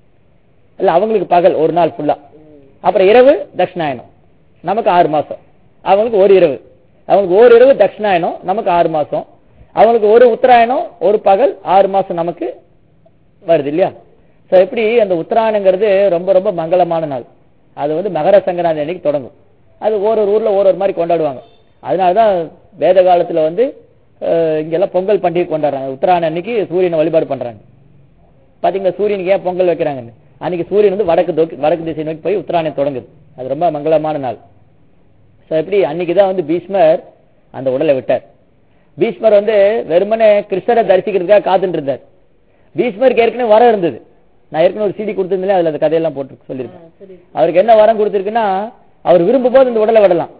இல்ல அவங்களுக்கு பகல் ஒரு நாள் ஃபுல்லா அப்புறம் இரவு தட்சிணாயனம் நமக்கு ஆறு மாசம் அவங்களுக்கு ஒரு இரவு அவங்களுக்கு ஒரு இரவு தட்சிணாயனம் நமக்கு ஆறு மாசம் அவங்களுக்கு ஒரு உத்தராயணம் ஒரு பகல் ஆறு மாசம் நமக்கு வருது இல்லையா சோ எப்படி அந்த உத்தராயணங்கிறது ரொம்ப ரொம்ப மங்களமான நாள் அது வந்து மகர சங்கராந்தி அன்னைக்கு தொடங்கும் அது ஒரு ஒரு ஊர்ல ஒரு ஒரு மாதிரி கொண்டாடுவாங்க அதனாலதான் வேத காலத்துல வந்து அஹ், இங்கெல்லாம் பொங்கல் பண்டிகை கொண்டாடுறாங்க உத்தராயணம் அன்னைக்கு சூரியனை வழிபாடு பண்றாங்க பாத்தீங்களா சூரியனுக்கு ஏன் பொங்கல் வைக்கிறாங்கன்னு அன்னைக்கு சூரியன் வந்து வடக்கு நோக்கி வடக்கு திசை நோக்கி போய் உத்தராயணம் தொடங்குது அது ரொம்ப மங்களமான நாள் சோ எப்படி அன்னைக்கு தான் வந்து பீஷ்மர் அந்த உடலை விட்டார் பீஷ்மர் வந்து வெறுமனே கிருஷ்ணரை தரிசிக்கிறதுக்காக காத்துட்டு இருந்தார் பீஷ்மருக்கு ஏற்கனவே வரம் இருந்தது நான் ஏற்கனவே ஒரு சிடி கொடுத்திருந்தேன் அதுல அந்த கதையெல்லாம் போட்டு சொல்லியிருக்கேன் சரி அவருக்கு என்ன வரம் கொடுத்திருக்குன்னா அவர் விரும்பும் போது இந்த உடலை விடலாம்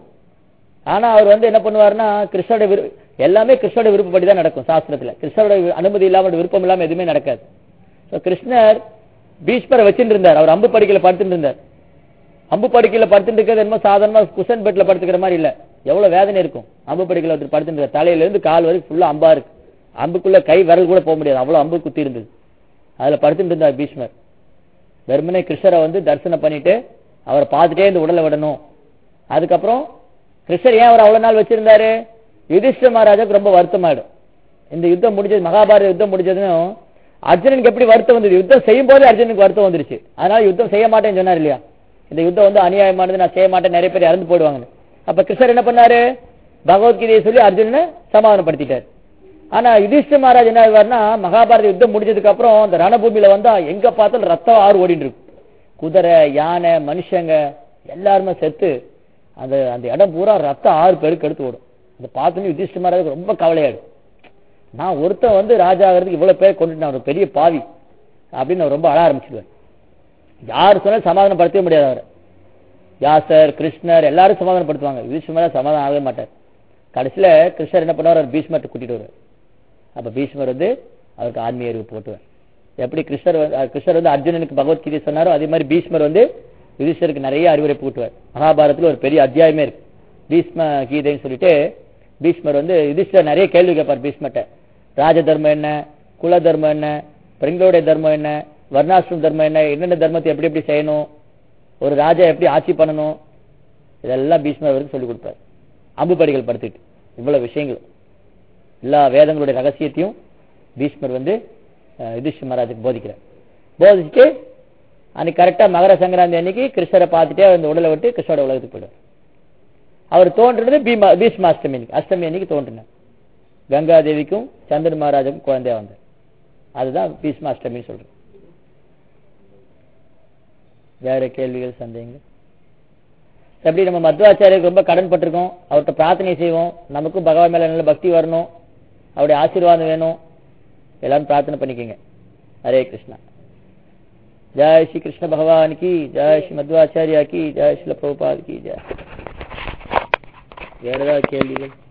ஆனா அவர் வந்து என்ன பண்ணுவாருன்னா கிருஷ்ணோட விரு எல்லாமே கிருஷ்ணோட விருப்பப்படி தான் நடக்கும் சாஸ்திரத்துல கிருஷ்ணரோட வி- அனுமதி இல்லாம விருப்பம் இல்லாம எதுவுமே நடக்காது So, கிருஷ்ணர் பீஷ்மரை வச்சுட்டு இருந்தார் அவர் அம்பு படுக்கையில படுத்துட்டு இருந்தார் அம்பு படுக்கையில படுத்துட்டு இருக்கிறது என்னமோ சாதாரணமா குஷன் பெட்ல படுத்துக்கிற மாதிரி இல்ல எவ்வளவு வேதனை இருக்கும் அம்பு படுக்கையில ஒருத்தர் படுத்துட்டு இருக்கார். தலையில இருந்து கால் வரைக்கும் ஃபுல்லா அம்பா இருக்கு அம்புக்குள்ள கை விரல் கூட போக முடியாது அவ்வளவு அம்பு குத்தி இருந்தது அதுல படுத்துட்டு இருந்தார் பீஷ்மர் வெறுமனே கிருஷ்ணரை வந்து தரிசனம் பண்ணிட்டு அவரை பார்த்துட்டே இந்த உடலை விடணும் அதுக்கப்புறம் கிருஷ்ணர் ஏன் அவர் அவ்வளவு நாள் வச்சிருந்தாரு யுதிஷ்ட மகாராஜாக்கு ரொம்ப வருத்தமாயிடும் இந்த யுத்தம் முடிஞ்சது மகாபாரத யுத்தம் முடிஞ்சதுன்னு அர்ஜுனனுக்கு எப்படி வருத்தம் வந்தது யுத்தம் செய்யும் போது அர்ஜுனுக்கு வருத்தம் வந்துருச்சு அதனால யுத்தம் செய்ய மாட்டேன்னு சொன்னார் இல்லையா இந்த யுத்தம் வந்து அநியாயமானது நான் செய்ய மாட்டேன் நிறைய பேர் இறந்து போயிடுவாங்கன்னு அப்ப கிருஷ்ணர் என்ன பண்ணாரு பகவத்கீதையை சொல்லி அர்ஜுனனை சமாதானப்படுத்திட்டார் ஆனா யுதிஷ்ட மகாராஜ் என்ன ஆவார்னா மகாபாரத யுத்தம் முடிஞ்சதுக்கு அப்புறம் அந்த ரணபூமியில வந்தா எங்க பார்த்தாலும் ரத்தம் ஆறு ஓடிட்டு இருக்கும் குதிரை யானை மனுஷங்க எல்லாருமே செத்து அந்த அந்த இடம் பூரா ரத்தம் ஆறு பேருக்கு எடுத்து ஓடும் அதை பார்த்தோன்னே யுதிஷ்ட மகாராஜ் ரொம்ப கவலையாயிடும் நான் ஒருத்தன் வந்து ராஜா ஆகிறதுக்கு இவ்வளவு பேர் கொண்டு நான் ஒரு பெரிய பாவி அப்படின்னு அவர் ரொம்ப அழ ஆரம்பிச்சிடுவார் யார் சொன்னாலும் சமாதானப்படுத்தவே முடியாது அவரை வியாசர் கிருஷ்ணர் எல்லாரும் சமாதானப்படுத்துவாங்க யுதிஷ்ட மகாராஜ் சமாதானம் ஆகவே மாட்டார் கடைசியில கிருஷ்ணர் என்ன பண்ணுவார் அவர் பீஷ்மர்ட்ட கூட்டிட்டு வருவார் அப்ப பீஷ்மர் வந்து அவருக்கு ஆன்மீக அறிவு போட்டுவார் எப்படி கிருஷ்ணர் வந்து- அஹ் கிருஷ்ணர் வந்து அர்ஜுனனுக்கு பகவத்கீதை சொன்னாரோ அதே மாதிரி பீஷ்மர் வந்து யுதிஷ்டருக்கு நிறைய அறிவுரை பூட்டுவார் மகாபாரதத்துல ஒரு பெரிய அத்தியாயமே இருக்கு பீஷ்ம கீதைன்னு சொல்லிட்டு பீஷ்மர் வந்து யுதிஷ்டர் நிறைய கேள்வி கேட்பார் பீஷ்மர்ட்ட ராஜ தர்மம் என்ன குல தர்மம் என்ன பெண்களுடைய தர்மம் என்ன வர்ணாசிரம் தர்மம் என்ன என்னென்ன தர்மத்தை எப்படி எப்படி செய்யணும் ஒரு ராஜா எப்படி ஆட்சி பண்ணணும் இதெல்லாம் பீஷ்மர் அவருக்கு சொல்லிக் கொடுப்பார் அம்புப்படிகள் படுத்திட்டு இவ்வளவு விஷயங்கள் எல்லா வேதங்களுடைய ரகசியத்தையும் பீஷ்மர் வந்து அஹ், யுதிஷ்ட மகாராஜுக்கு போதிக்கிறார் போதிச்சுட்டு அன்னைக்கு கரெக்டா மகர சங்கராந்தி அன்னைக்கு கிருஷ்ணரை பார்த்துட்டே அந்த உடலை விட்டு கிருஷ்ணோட உலகத்துக்கு போயிடுவார் அவர் தோன்றுனது பீமா பீஷ்ம அஷ்டமி அன்னைக்கு அஷ்டமி அன்னைக்கு தோன்றினார் கங்காதேவிக்கும் சந்திர மகாராஜுக்கும் குழந்தையா வந்தார் அதுதான் பீஷ்ம அஷ்டமின்னு சொல்றேன் வேற கேள்விகள் சந்தேகங்கள் எப்படி நம்ம மத்வாச்சாரியருக்கு ரொம்ப கடன் பட்டிருக்கோம் அவர்கிட்ட பிரார்த்தனை செய்வோம் நமக்கும் பகவான் மேல நல்ல பக்தி வரணும் அவருடைய ஆசீர்வாதம் வேணும் எல்லாரும் பிரார்த்தனை பண்ணிக்கோங்க ஹரே கிருஷ்ணா ஜெய் ஸ்ரீ கிருஷ்ண பகவான் கி ஜெய் ஸ்ரீ மத்வாச்சாரியா கி ஜெய் ஸ்ரீல பிரபுபாத் கி ஜெய் வேற ஏதாவது கேள்விகள்